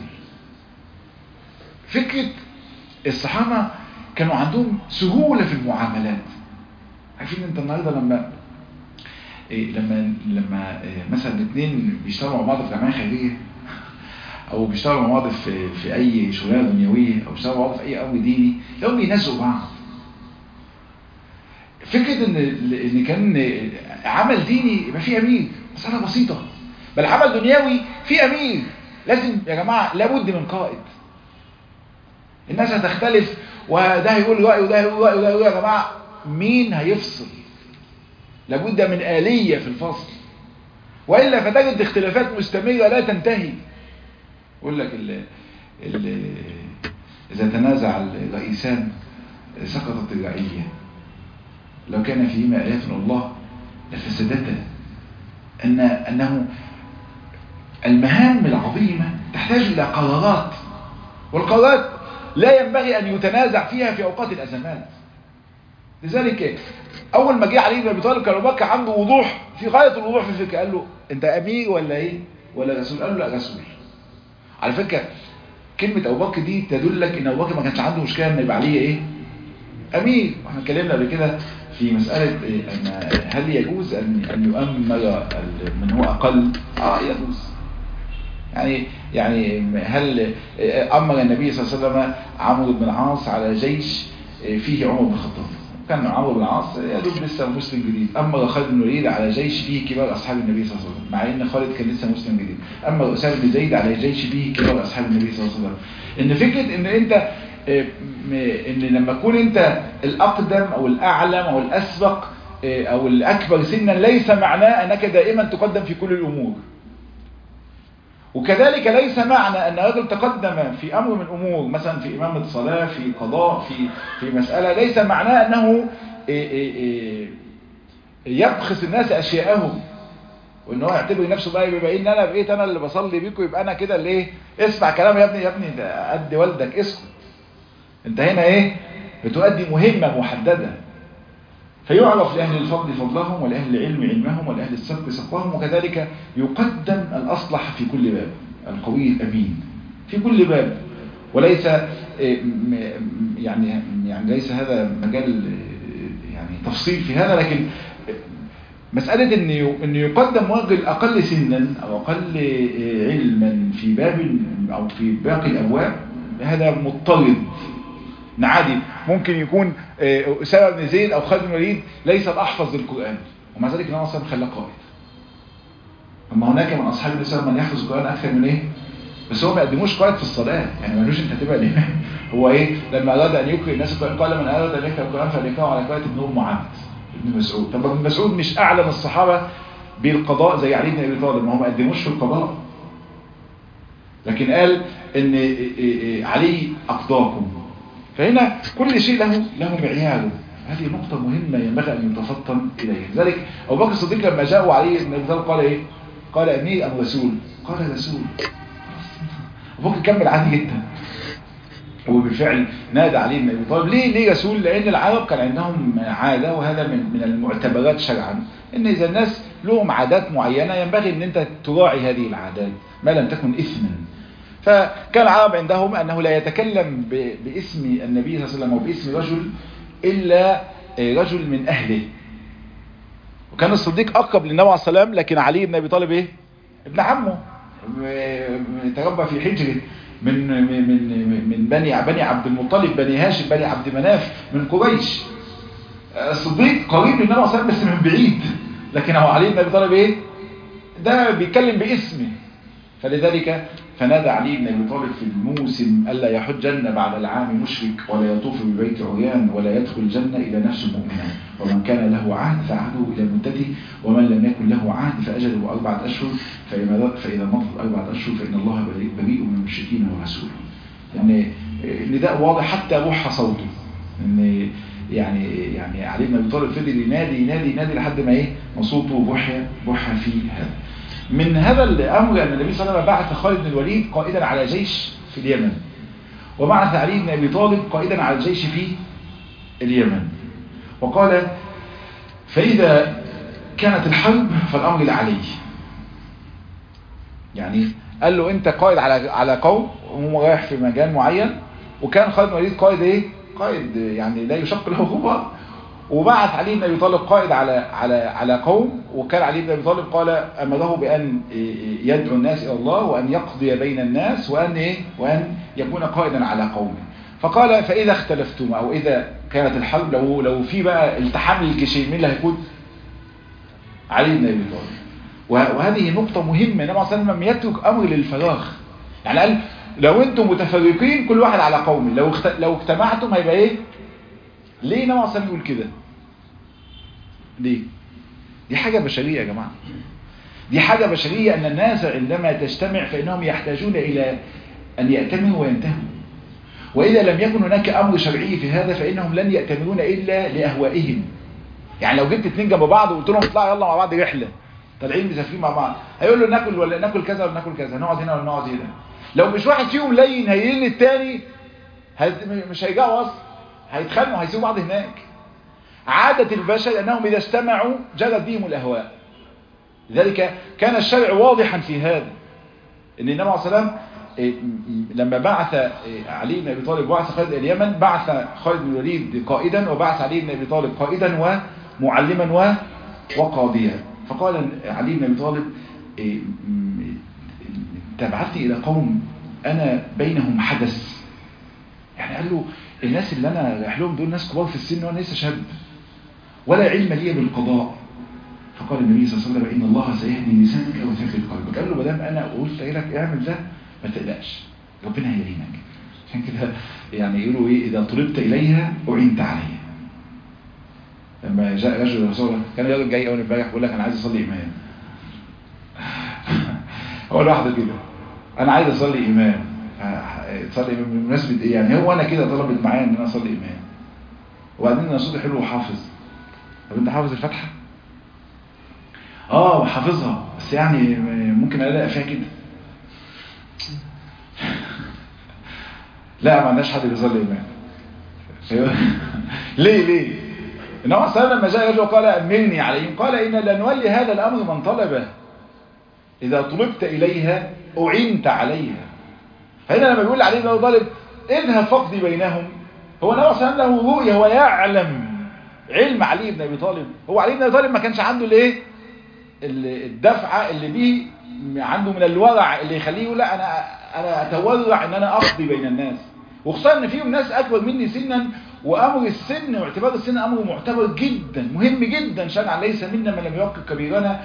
فكرة الصحابة كانوا عندهم سهولة في المعاملات عارفين انت النهاردة لما إيه لما لما إيه مثلا الاثنين بيشتغلوا مع بعض في جمعيه خيريه او بيشتغلوا مع بعض في في اي شغلانه دنيويه او بيشتغلوا مع بعض في اي امر ديني لو بينزلوا بعض فكرة ان ان كان عمل ديني يبقى فيه امير مسألة بسيطة بل عمل دنيوي فيه امير لازم يا جماعة لابد من قائد الناس هتختلف وده هيقول رأيه وده هيقول رأيه وده هيقول يا جماعة مين هيفصل لابد من آلية في الفصل وإلا فتجد اختلافات مستمرة لا تنتهي يقول لك ال ال إذا تنازع الرئيسان سقطت الرعية لو كان فيهما آيات من الله لفسدتا أن أنه المهام العظيمة تحتاج إلى قرارات والقرارات لا ينبغي أن يتنازع فيها في أوقات الأزمات لذلك أول ما جه علي بن أبي طالب كان أبو بكر عنده وضوح في غاية الوضوح في الفكرة قال له أنت أمير ولا إيه ولا رسول قال له لا رسول على فكرة كلمة أبو بكر دي تدلك إن أبو بكر ما كانش عنده مشكلة إن يبقى عليه إيه أمير واحنا اتكلمنا قبل كده في مسألة أن هل يجوز أن أن يؤمر من هو أقل؟ آه يجوز. يعني يعني هل أمر النبي صلى الله عليه وسلم عمرو بن العاص على جيش فيه عمر بن الخطاب. كان عمرو بن العاص يا دوب لسه مسلم جديد. أمر خالد بن الوليد على جيش فيه كبار أصحاب النبي صلى الله عليه وسلم، مع إن خالد كان لسه مسلم جديد. أمر أسامة بن زيد على جيش فيه كبار أصحاب النبي صلى الله عليه وسلم. إن فكرة إن أنت ان لما تكون انت الاقدم او الاعلم او الاسبق او الاكبر سنا ليس معناه انك دائما تقدم في كل الامور وكذلك ليس معنى ان رجل تقدم في امر من الامور مثلا في امامة صلاة في قضاء في في مسألة ليس معناه انه يبخس الناس اشياءهم وان هو يعتبر نفسه بقى بما ان انا بقيت انا اللي بصلي بيكم يبقى انا كده اللي ايه اسمع كلام يا ابني يا ابني ده قد والدك اسكت انت هنا ايه بتؤدي مهمة محددة فيعرف لأهل الفضل فضلهم ولأهل العلم علمهم ولأهل الصدق صدقهم وكذلك يقدم الأصلح في كل باب القوي الأمين في كل باب وليس يعني يعني ليس هذا مجال يعني تفصيل في هذا لكن مسألة إن إن يقدم راجل أقل سنا أو أقل علما في باب أو في باقي الأبواب هذا مضطرد عادي ممكن يكون أسامة بن زيد أو خالد بن الوليد ليس الأحفظ للقرآن ومع ذلك النبي صلى الله عليه وسلم خلاه قائد أما هناك من أصحاب النبي صلى الله عليه وسلم من يحفظ القرآن أكثر من إيه؟ بس هو ما قدموش قائد في الصلاة يعني ما قالوش أنت تبقى الإمام هو إيه لما أراد أن يقرأ الناس القرآن قال من أراد أن يقرأ القرآن فليقرأه على قراءة ابن أم عبد ابن مسعود طب ابن مسعود مش أعلم الصحابة بالقضاء زي علي بن أبي طالب ما هو ما قدموش في القضاء لكن قال ان علي أقضاكم فهنا كل شيء له له معياره هذه نقطة مهمة ينبغي أن يتفطن إليها لذلك أبو بكر الصديق لما جاءوا علي بن أبي طالب قال إيه؟ قال أمير أم رسول؟ قال رسول أبو بكر كمل عادي جدا وبالفعل نادى علي بن ابي طالب ليه ليه رسول لان العرب كان عندهم عاده وهذا من من المعتبرات شرعا ان اذا الناس لهم عادات معينه ينبغي ان انت تراعي هذه العادات ما لم تكن اثما فكان العرب عندهم انه لا يتكلم باسم النبي صلى الله عليه وسلم او باسم رجل الا رجل من اهله وكان الصديق اقرب للنبي عليه الصلاه والسلام لكن علي بن ابي طالب ايه ابن عمه تربى في حجره من من من من بني بني عبد المطلب بني هاشم بني عبد مناف من قريش الصديق قريب للنبي صلى الله عليه وسلم بس من بعيد لكن هو علي بن ابي طالب ايه ده بيتكلم باسمه فلذلك فنادى علي بن ابي طالب في الموسم الا يحجن بعد العام مشرك ولا يطوف ببيت عريان ولا يدخل الجنه الا نفس مؤمنه ومن كان له عهد فعهده الى مدته ومن لم يكن له عهد فاجله اربعه اشهر فاذا مضت اربعه اشهر فان الله بريء من المشركين ورسوله يعني النداء واضح حتى بح صوته ان يعني يعني علي بن ابي طالب فضل ينادي ينادي ينادي لحد ما ايه ما صوته بح بح في هذا من هذا الامر ان النبي صلى الله عليه وسلم بعث خالد بن الوليد قائدا على جيش في اليمن وبعث علي بن ابي طالب قائدا على الجيش في اليمن وقال فاذا كانت الحرب فالامر لعلي يعني قال له انت قائد على على قوم وهو رايح في مكان معين وكان خالد بن الوليد قائد ايه قائد يعني لا يشق له غبار وبعث علي بن ابي طالب قائد على على على قوم وكان علي بن ابي طالب قال امره بان يدعو الناس الى الله وان يقضي بين الناس وان ايه وان يكون قائدا على قومه فقال فاذا اختلفتم او اذا كانت الحرب لو لو في بقى التحام الجيشين مين اللي هيكون علي بن ابي طالب وهذه نقطه مهمه النبي صلى الله عليه وسلم يترك امر للفراغ يعني قال لو انتم متفرقين كل واحد على قومه لو اخت... لو اجتمعتم هيبقى ايه ليه النبي صلى يقول كده ليه دي حاجة بشرية يا جماعة دي حاجة بشرية ان الناس عندما تجتمع فانهم يحتاجون الى ان يأتمروا وينتهوا واذا لم يكن هناك امر شرعي في هذا فانهم لن يأتمرون الا لاهوائهم يعني لو جبت اتنين جنب بعض وقلت لهم اطلعوا يلا مع بعض رحلة طالعين مسافرين مع بعض هيقول له ناكل ولا ناكل كذا ولا ناكل كذا نقعد هنا ولا نقعد هنا لو مش واحد فيهم لين هيلين التاني مش هيجاوا اصلا هيتخانقوا هيسيبوا بعض هناك عادة البشر أنهم إذا استمعوا جرت بهم الأهواء لذلك كان الشرع واضحا في هذا أن النبي عليه الصلاة لما بعث علي بن أبي طالب وبعث خالد اليمن بعث خالد بن الوليد قائدا وبعث علي بن أبي طالب قائدا ومعلما وقاضيا فقال علي بن أبي طالب تبعثني إلى قوم أنا بينهم حدث يعني قال له الناس اللي أنا رايح لهم دول ناس كبار في السن وأنا لسه شاب ولا علم لي بالقضاء فقال النبي صلى الله عليه وسلم إن الله سيهدي لسانك ويثبت قلبك قال له ما دام أنا قلت لك اعمل ده ما تقلقش ربنا هيعينك عشان كده يعني يقولوا إيه إذا طلبت إليها أعنت عليها لما جاء رجل رسول الله كان راجل جاي أول امبارح بيقول لك أنا عايز أصلي إمام هو لوحده كده أنا عايز أصلي إمام تصلي إمام بمناسبة إيه يعني هو أنا كده طلبت معايا إن أنا أصلي إمام وبعدين أنا صوتي حلو وحافظ طب أنت حافظ الفاتحة؟ اه وحافظها بس يعني ممكن الاقي فيها كده لا ما عندناش حد بيصلي امام ليه ليه انما صلى لما جاء رجل قال امرني عليهم قال ان لا نولي هذا الامر من طلبه اذا طلبت اليها اعنت عليها فهنا لما بيقول علي بن ابي طالب اذهب فقدي بينهم هو النبي صلى الله عليه وسلم له رؤيه هو يعلم علم علي بن ابي طالب هو علي بن ابي طالب ما كانش عنده الايه الدفعة اللي بيه عنده من الورع اللي يخليه يقول لا انا انا اتورع ان انا اقضي بين الناس وخصوصا ان فيهم ناس اكبر مني سنا وامر السن واعتبار السن امر معتبر جدا مهم جدا شرعا ليس منا من لم يوقر كبيرنا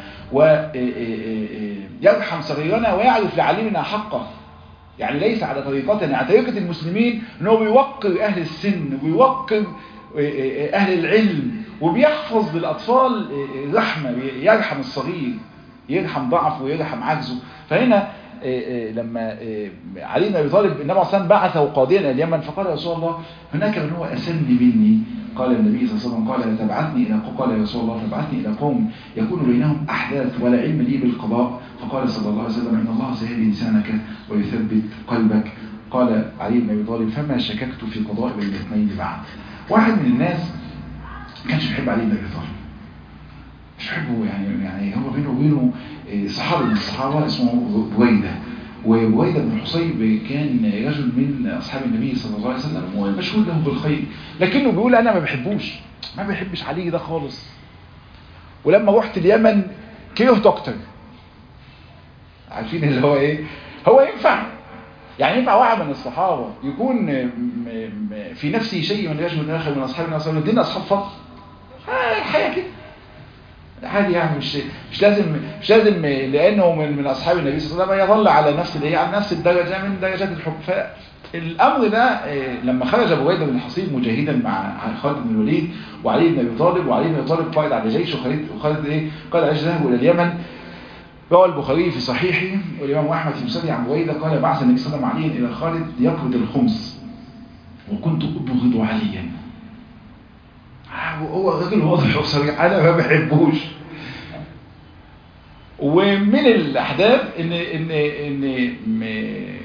ويرحم صغيرنا ويعرف لعلمنا حقه يعني ليس على طريقتنا على طريقة المسلمين انه بيوقر اهل السن وبيوقر اهل العلم وبيحفظ للأطفال رحمة يرحم الصغير يرحم ضعفه ويرحم عجزه فهنا لما علي بن ابي طالب النبي عليه الصلاه بعثه قاضيا الى اليمن فقال يا رسول الله هناك من هو اسن مني قال النبي صلى الله عليه وسلم قال تبعثني الى قال يا رسول الله تبعثني الى قوم يكون بينهم احداث ولا علم لي بالقضاء فقال صلى الله عليه وسلم ان الله سيهدي لسانك ويثبت قلبك قال علي بن ابي طالب فما شككت في قضاء بين الاثنين بعد واحد من الناس ما كانش بيحب علي بن ابي طالب مش بيحبه يعني يعني هو بينه وبينه صحابي من الصحابه اسمه بويده وبويده بن حصيب كان رجل من اصحاب النبي صلى الله عليه وسلم ومشهور له بالخير لكنه بيقول انا ما بحبوش ما بحبش علي ده خالص ولما رحت اليمن كرهت اكتر عارفين اللي هو ايه هو ينفع يعني ينفع واحد من الصحابة يكون م- م- في نفسه شيء من رجل آخر من أصحاب النبي صلى الله عليه وسلم أصحاب فضل آه الحياة كده عادي يعني مش مش لازم مش لازم لأنه من من أصحاب النبي صلى الله عليه وسلم يظل على نفس الايه على نفس الدرجة من درجات الحب فالأمر ده آه، لما خرج بويدة بن الحصيب مجاهدا مع خالد بن الوليد وعلي بن أبي طالب وعلي بن أبي طالب قائد على جيش وخالد وخالد إيه قائد على جيش ذهبوا إلى اليمن روى البخاري في صحيحه والإمام أحمد في مسند عن بويدة قال بعث النبي صلى الله عليه وسلم عليا إلى خالد يقبض الخمس وكنت أبغض عليا هو راجل واضح وصريح أنا ما بحبوش ومن الأحداث إن إن إن م-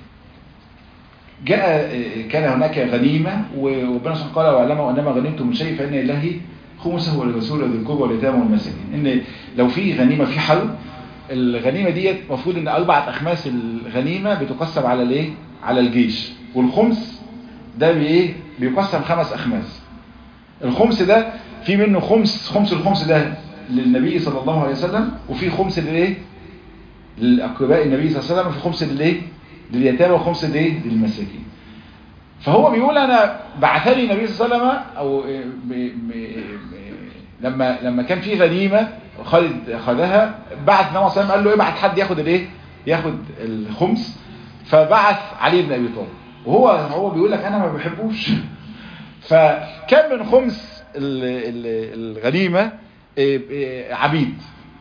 جاء كان هناك غنيمة وربنا سبحانه قال واعلموا أنما غنمتم من شيء فإن لله خمسه وللرسول ذي القربى واليتامى والمساكين إن لو في غنيمة في حرب الغنيمة ديت المفروض ان اربعة اخماس الغنيمة بتقسم على الايه على الجيش والخمس ده بايه بيقسم خمس اخماس الخمس ده في منه خمس خمس الخمس ده للنبي صلى الله عليه وسلم وفي خمس للايه للاقرباء النبي صلى الله عليه وسلم وفي خمس للايه لليتامى وخمس للايه للمساكين فهو بيقول انا بعثني النبي صلى الله عليه وسلم او ب... ب... ب... لما لما كان في غنيمه خالد خدها بعت النبي صلى الله عليه وسلم قال له ابعت حد ياخد الايه ياخد الخمس فبعث علي بن ابي طالب وهو هو بيقول لك انا ما بحبوش فكان من خمس ال- ال- الغنيمه إيه، إيه، عبيد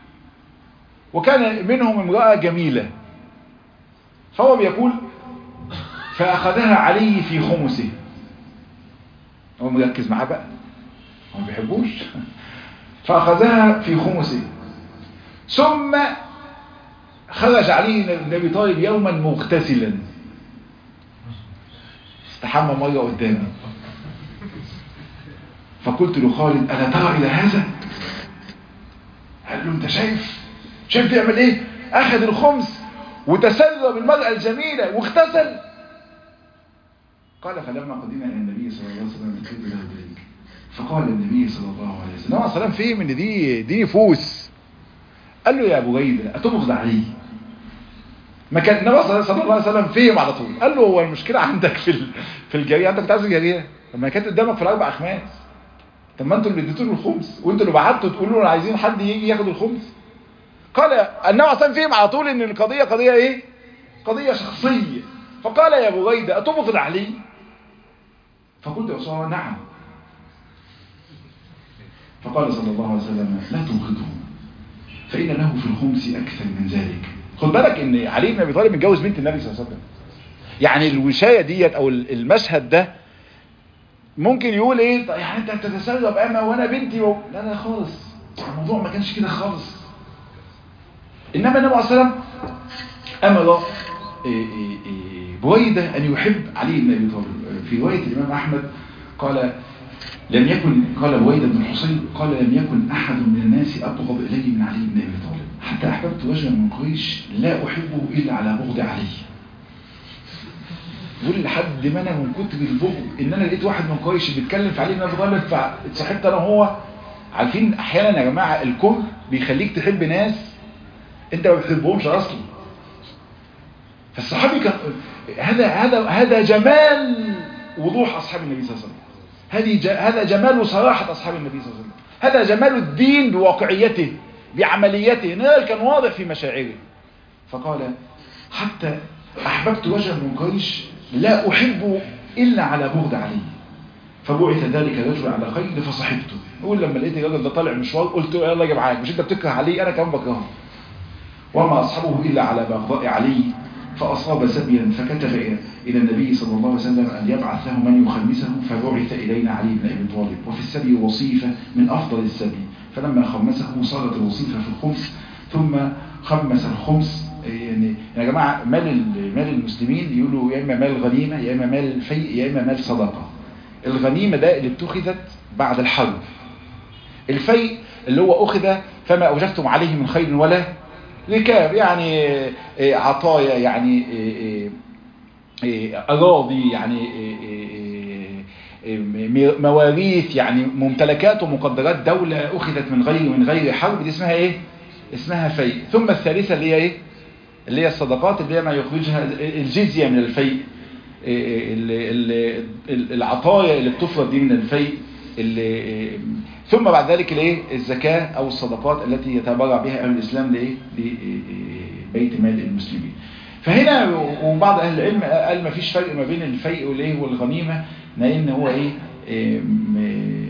وكان منهم امراه جميله فهو بيقول فاخذها علي في خمسه هو مركز معاه بقى هو ما بيحبوش فأخذها في خمسه ثم خرج علي بن ابي طالب يوما مغتسلا استحمى مرة قدامي فقلت لخالد ألا ترى إلى هذا قال له أنت شايف شايف بيعمل إيه أخذ الخمس وتسلى بالمرأة الجميلة واغتسل قال فلما قدمنا إلى النبي صلى الله عليه وسلم قلت له ذلك فقال النبي صلى الله عليه وسلم النبي صلى الله عليه وسلم فهم ان دي دي نفوس قال له يا ابو جيده اتبغض علي ما كان النبي صلى الله عليه وسلم فهم على طول قال له هو المشكله عندك في ال- في الجاريه انت كنت عايز الجاريه لما كانت قدامك في الاربع اخماس طب ما انتوا اللي اديتوا له الخمس وانتوا اللي بعتوا تقولوا له عايزين حد يجي ياخد الخمس قال النبي صلى الله عليه وسلم فهم على طول ان القضيه قضيه ايه قضيه شخصيه فقال يا ابو جيده اتبغض علي فقلت يا رسول الله نعم فقال صلى الله عليه وسلم لا تبغضه فإن له في الخمس أكثر من ذلك خد بالك ان علي بن ابي طالب متجوز بنت النبي صلى الله عليه وسلم يعني الوشايه ديت او المشهد ده ممكن يقول ايه طيب يعني انت بتتسلى باما وانا بنتي و... لا لا خالص الموضوع ما كانش كده خالص انما النبي عليه الصلاه والسلام امر إيه إيه إيه بويده ان يحب علي بن ابي طالب في روايه الامام احمد قال لم يكن قال بويده بن حصين قال لم يكن احد من الناس ابغض الي من علي بن ابي طالب حتى احببت رجلا من قريش لا احبه الا على بغض علي يقول لحد ما انا من كتر البغض ان انا لقيت واحد من قريش بيتكلم في علي بن ابي طالب فاتصاحبت انا وهو عارفين احيانا يا جماعه الكره بيخليك تحب ناس انت ما بتحبهمش اصلا فالصحابي كان هذا هذا هذا جمال وضوح اصحاب النبي صلى الله عليه وسلم هذه ج... هذا جمال صراحه اصحاب النبي صلى الله عليه وسلم هذا جمال الدين بواقعيته بعمليته نال كان واضح في مشاعره فقال حتى احببت وجها من قريش لا احب الا على بغض علي فبعث ذلك الرجل على خير فصحبته يقول لما لقيت الراجل ده طالع مشوار قلت له يلا اجي معاك مش انت بتكره علي انا كمان بكرهه وما اصحبه الا على بغضاء علي فأصاب سبيا فكتب إلى النبي صلى الله عليه وسلم أن يبعث له من يخمسه فبعث إلينا علي بن أبي طالب وفي السبي وصيفة من أفضل السبي فلما خمسه صارت الوصيفة في الخمس ثم خمس الخمس يعني يا جماعة مال ال- مال المسلمين يقولوا يا إما مال غنيمة يا إما مال فيء يا إما مال صدقة الغنيمة ده اللي اتخذت بعد الحرب الفيء اللي هو أخذ فما أوجفتم عليه من خير ولا ركاب يعني آه، آه، عطايا يعني آه، آه، آه، أراضي يعني آه، آه، آه، م- مواريث يعني ممتلكات ومقدرات دولة أخذت من غير من غير حرب دي اسمها إيه؟ اسمها فيء ثم الثالثة اللي هي إيه؟ اللي هي الصدقات اللي هي ما يخرجها الجزية من الفيء ال- ال- ال- العطايا اللي بتفرض دي من الفيء اللي ثم بعد ذلك الايه الزكاة او الصدقات التي يتبرع بها اهل الاسلام لايه لبيت مال المسلمين فهنا وبعض اهل العلم قال ما فيش فرق ما بين الفيء والايه والغنيمة لان هو ايه إيه، م-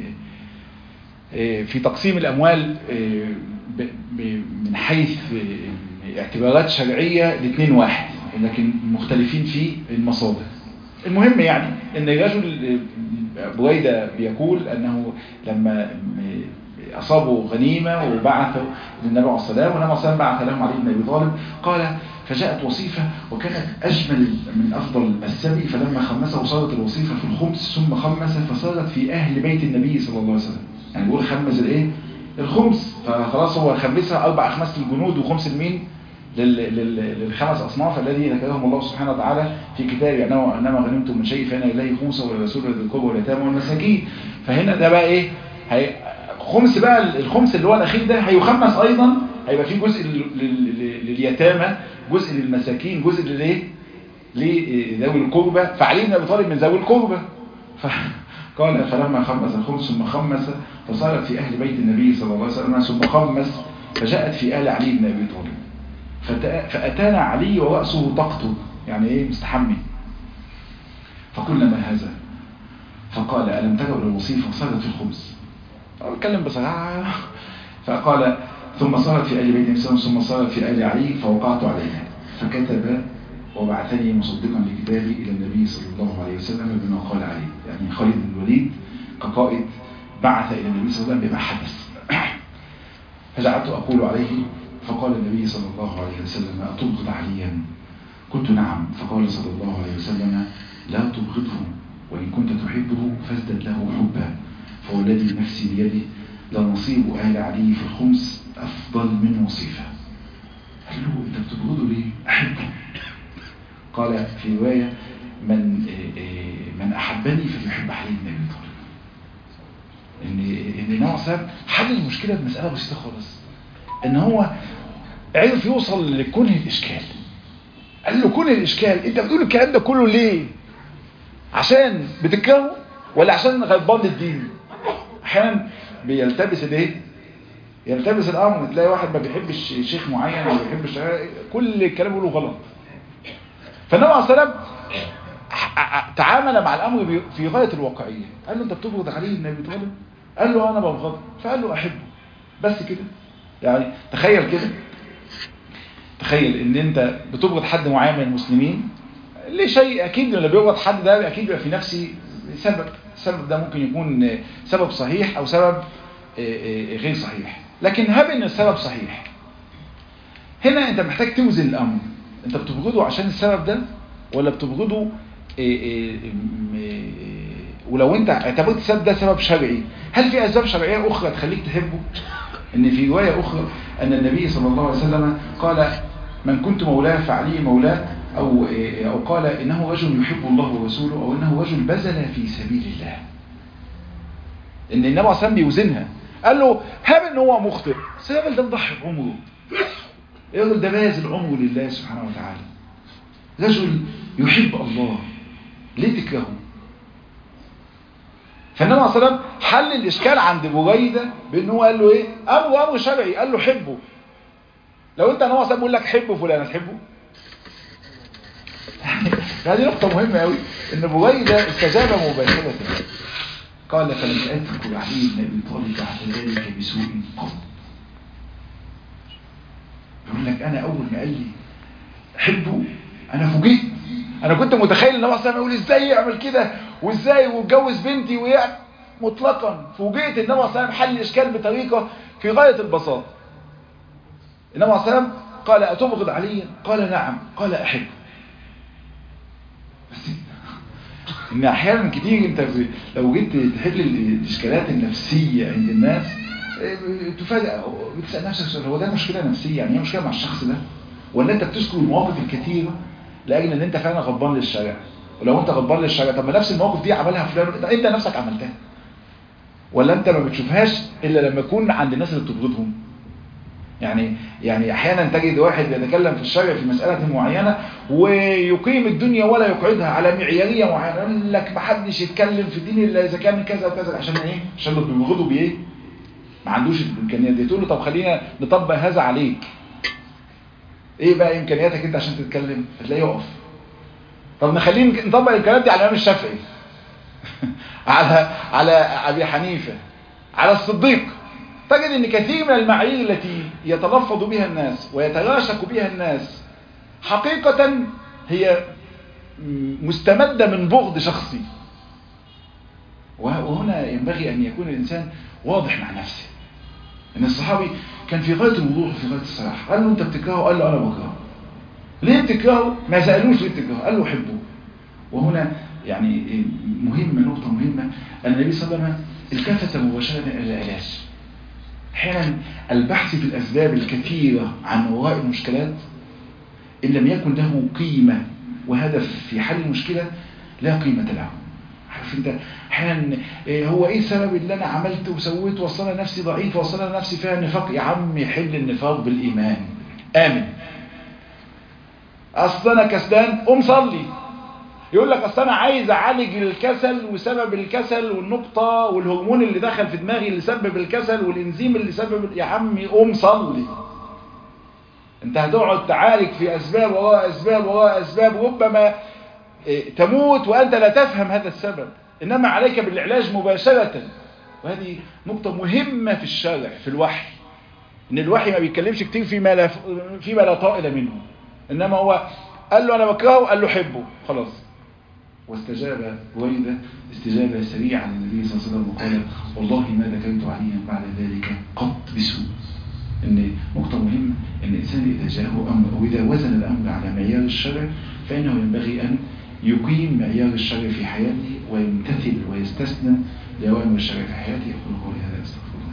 إيه، في تقسيم الاموال إيه، ب- ب- من حيث إيه، اعتبارات شرعية الاثنين واحد لكن مختلفين في المصادر المهم يعني ان الرجل بريدة بيقول انه لما اصابوا غنيمة وبعثوا للنبي عليه الصلاة والسلام والنبي عليه الصلاة والسلام بعث لهم علي بن ابي طالب قال فجاءت وصيفة وكانت اجمل من افضل السبي فلما خمسه صارت الوصيفة في الخمس ثم خمس فصارت في اهل بيت النبي صلى الله عليه وسلم يعني بيقول خمس الايه الخمس فخلاص هو خمسها اربع اخماس للجنود وخمس المين لل- لل- للخمس أصناف الذي ذكرهم الله سبحانه وتعالى في كتابه أنه أنما غنمتم من شيء فإن لله خمسه وللرسول ولذي القربى واليتامى والمساكين فهنا ده بقى إيه هي خمس بقى الخمس اللي هو الأخير ده هيخمس أيضا هيبقى فيه جزء لل- لل- لل- لليتامى جزء للمساكين جزء للإيه لذوي القربى فعلي بن أبي طالب من ذوي القربى قال فلما خمس الخمس ثم خمس فصارت في أهل بيت النبي صلى الله عليه وسلم ثم خمس فجاءت في آل علي بن أبي طالب فت- فأتانا علي ورأسه تقطب يعني ايه مستحمي فقلنا ما هذا فقال ألم تجب الوصيفة صارت في الخبز أتكلم بصراحة فقال ثم صارت في آل بيت النبي صلى الله عليه وسلم ثم صارت في آل علي فوقعت عليها فكتب وبعثني مصدقا لكتابي إلى النبي صلى الله عليه وسلم بما قال عليه يعني خالد بن الوليد كقائد بعث إلى النبي صلى الله عليه وسلم بما حدث فجعلت أقول عليه فقال النبي صلى الله عليه وسلم أتبغض عليا قلت نعم فقال صلى الله عليه وسلم لا تبغضه وإن كنت تحبه فازدد له حبا فوالذي نفسي بيده لنصيب آل علي في الخمس أفضل من وصيفة قال له أنت بتبغضه ليه؟ أحبه قال في رواية من إيه إيه من أحبني فليحب علي بن أبي طالب ان ان نوع سبب حل المشكله بمساله بسيطه خالص ان هو عرف يوصل لكونه الاشكال قال له كون الاشكال انت بتقول الكلام ده كله ليه عشان بتكرهه ولا عشان غضبان للدين احيانا بيلتبس الايه يلتبس الامر تلاقي واحد ما بيحبش شيخ معين ما بيحبش كل الكلام بيقوله غلط فالنبي عليه الصلاه والسلام تعامل مع الامر ب- في غايه الواقعيه قال له انت بتبغض علي بن ابي طالب قال له انا ببغضه فقال له احبه بس كده يعني تخيل كده تخيل ان انت بتبغض حد معين من المسلمين لشيء اكيد اللي بيبغض حد ده اكيد بيبقى في نفسي سبب السبب ده ممكن يكون سبب صحيح او سبب آه، آه، غير صحيح لكن هب ان السبب صحيح هنا انت محتاج توزن الامر انت بتبغضه عشان السبب ده ولا بتبغضه إيه إيه إيه ولو انت اعتبرت السبب ده سبب شرعي هل في اسباب شرعيه اخرى تخليك تحبه ان في روايه اخرى ان النبي صلى الله عليه وسلم قال من كنت مولاه فعلي مولاه او إيه او قال انه رجل يحب الله ورسوله او انه رجل بذل في سبيل الله ان النبي عليه الصلاه والسلام بيوزنها قال له هب ان هو مخطئ بس الراجل ده مضحي بعمره الراجل ده باذل عمره لله سبحانه وتعالى رجل يحب الله ليه تكرهه فالنبي عليه الصلاه والسلام حل الاشكال عند بريده بان هو قال له ايه امر امر شرعي قال له حبه لو انت النبي عليه الصلاه والسلام بيقول لك حب فلان هتحبه هذه نقطة مهمة قوي ان بريدة استجاب مباشرة قال فلم أذكر علي بن أبي طالب بعد ذلك بسوء قط يقول لك أنا أول ما قال لي حبه أنا فوجئت أنا كنت متخيل ان هو اصلا يقول إزاي يعمل كده وإزاي واتجوز بنتي ويعني مطلقا فوجئت ان هو اصلا حل الإشكال بطريقة في غاية البساطة النبي عليه الصلاة قال أتبغض عليا قال نعم قال أحب بس ان احيانا كتير انت لو جيت تحل الاشكالات النفسية عند الناس تفاجئ بتسأل نفسك سؤال هو ده مشكلة نفسية يعني هي مشكلة مع الشخص ده ولا انت بتذكر المواقف الكثيرة لاجل ان انت فعلا غضبان للشارع ولو انت غضبان للشارع طب ما نفس المواقف دي عملها فلان انت نفسك عملتها ولا انت ما بتشوفهاش الا لما يكون عند الناس اللي بتبغضهم يعني يعني احيانا تجد واحد يتكلم في الشارع في مسألة معينة ويقيم الدنيا ولا يقعدها على معيارية معينة يقول لك ما حدش يتكلم في الدين الا اذا كان كذا وكذا عشان ايه عشان اللي بيبغضوا بايه ما عندوش الامكانيات دي تقول له طب خلينا نطبق هذا عليك ايه بقى امكانياتك انت عشان تتكلم هتلاقيه يقف طب نخليه نطبق الكلام دي على الامام الشافعي على على ابي حنيفه على الصديق تجد ان كثير من المعايير التي يتلفظ بها الناس ويتلاشك بها الناس حقيقة هي مستمدة من بغض شخصي وهنا ينبغي ان يكون الانسان واضح مع نفسه ان الصحابي كان في غاية الوضوح وفي غاية الصراحة قال له انت بتكرهه قال له انا بكرهه ليه بتكرهه ما سألوش ليه بتكرهه قال له حبه وهنا يعني مهمة نقطة مهمة النبي صلى الله عليه وسلم التفت مباشرة إلى العلاج احيانا البحث في الأسباب الكثيرة عن وراء المشكلات إن لم يكن له قيمة وهدف في حل المشكلة لا قيمة له عارف انت احيانا هو ايه السبب اللي انا عملت وسويت وصلنا نفسي ضعيف وصلنا نفسي فيها النفاق يا عم حل النفاق بالايمان امن اصل انا كسلان قوم صلي يقول لك اصل انا عايز اعالج الكسل وسبب الكسل والنقطة والهرمون اللي دخل في دماغي اللي سبب الكسل والانزيم اللي سبب يا عمي قوم صلي انت هتقعد تعالج في اسباب وراء اسباب وراء اسباب ربما تموت وانت لا تفهم هذا السبب انما عليك بالعلاج مباشرة وهذه نقطة مهمة في الشارع في الوحي ان الوحي ما بيتكلمش كتير فيما لا فيما لا طائل منه انما هو قال له انا بكرهه قال له حبه خلاص واستجاب رويدة استجابة سريعة للنبي صلى الله عليه وسلم وقال والله ما ذكرت عليا بعد ذلك قط بسوء ان نقطة مهمة ان الانسان اذا جاءه امر او اذا وزن الامر على معيار الشرع فانه ينبغي ان يقيم معيار الشرع في حياته ويمتثل ويستسلم لأوامر الشرع في حياته يقول قولي هذا استغفر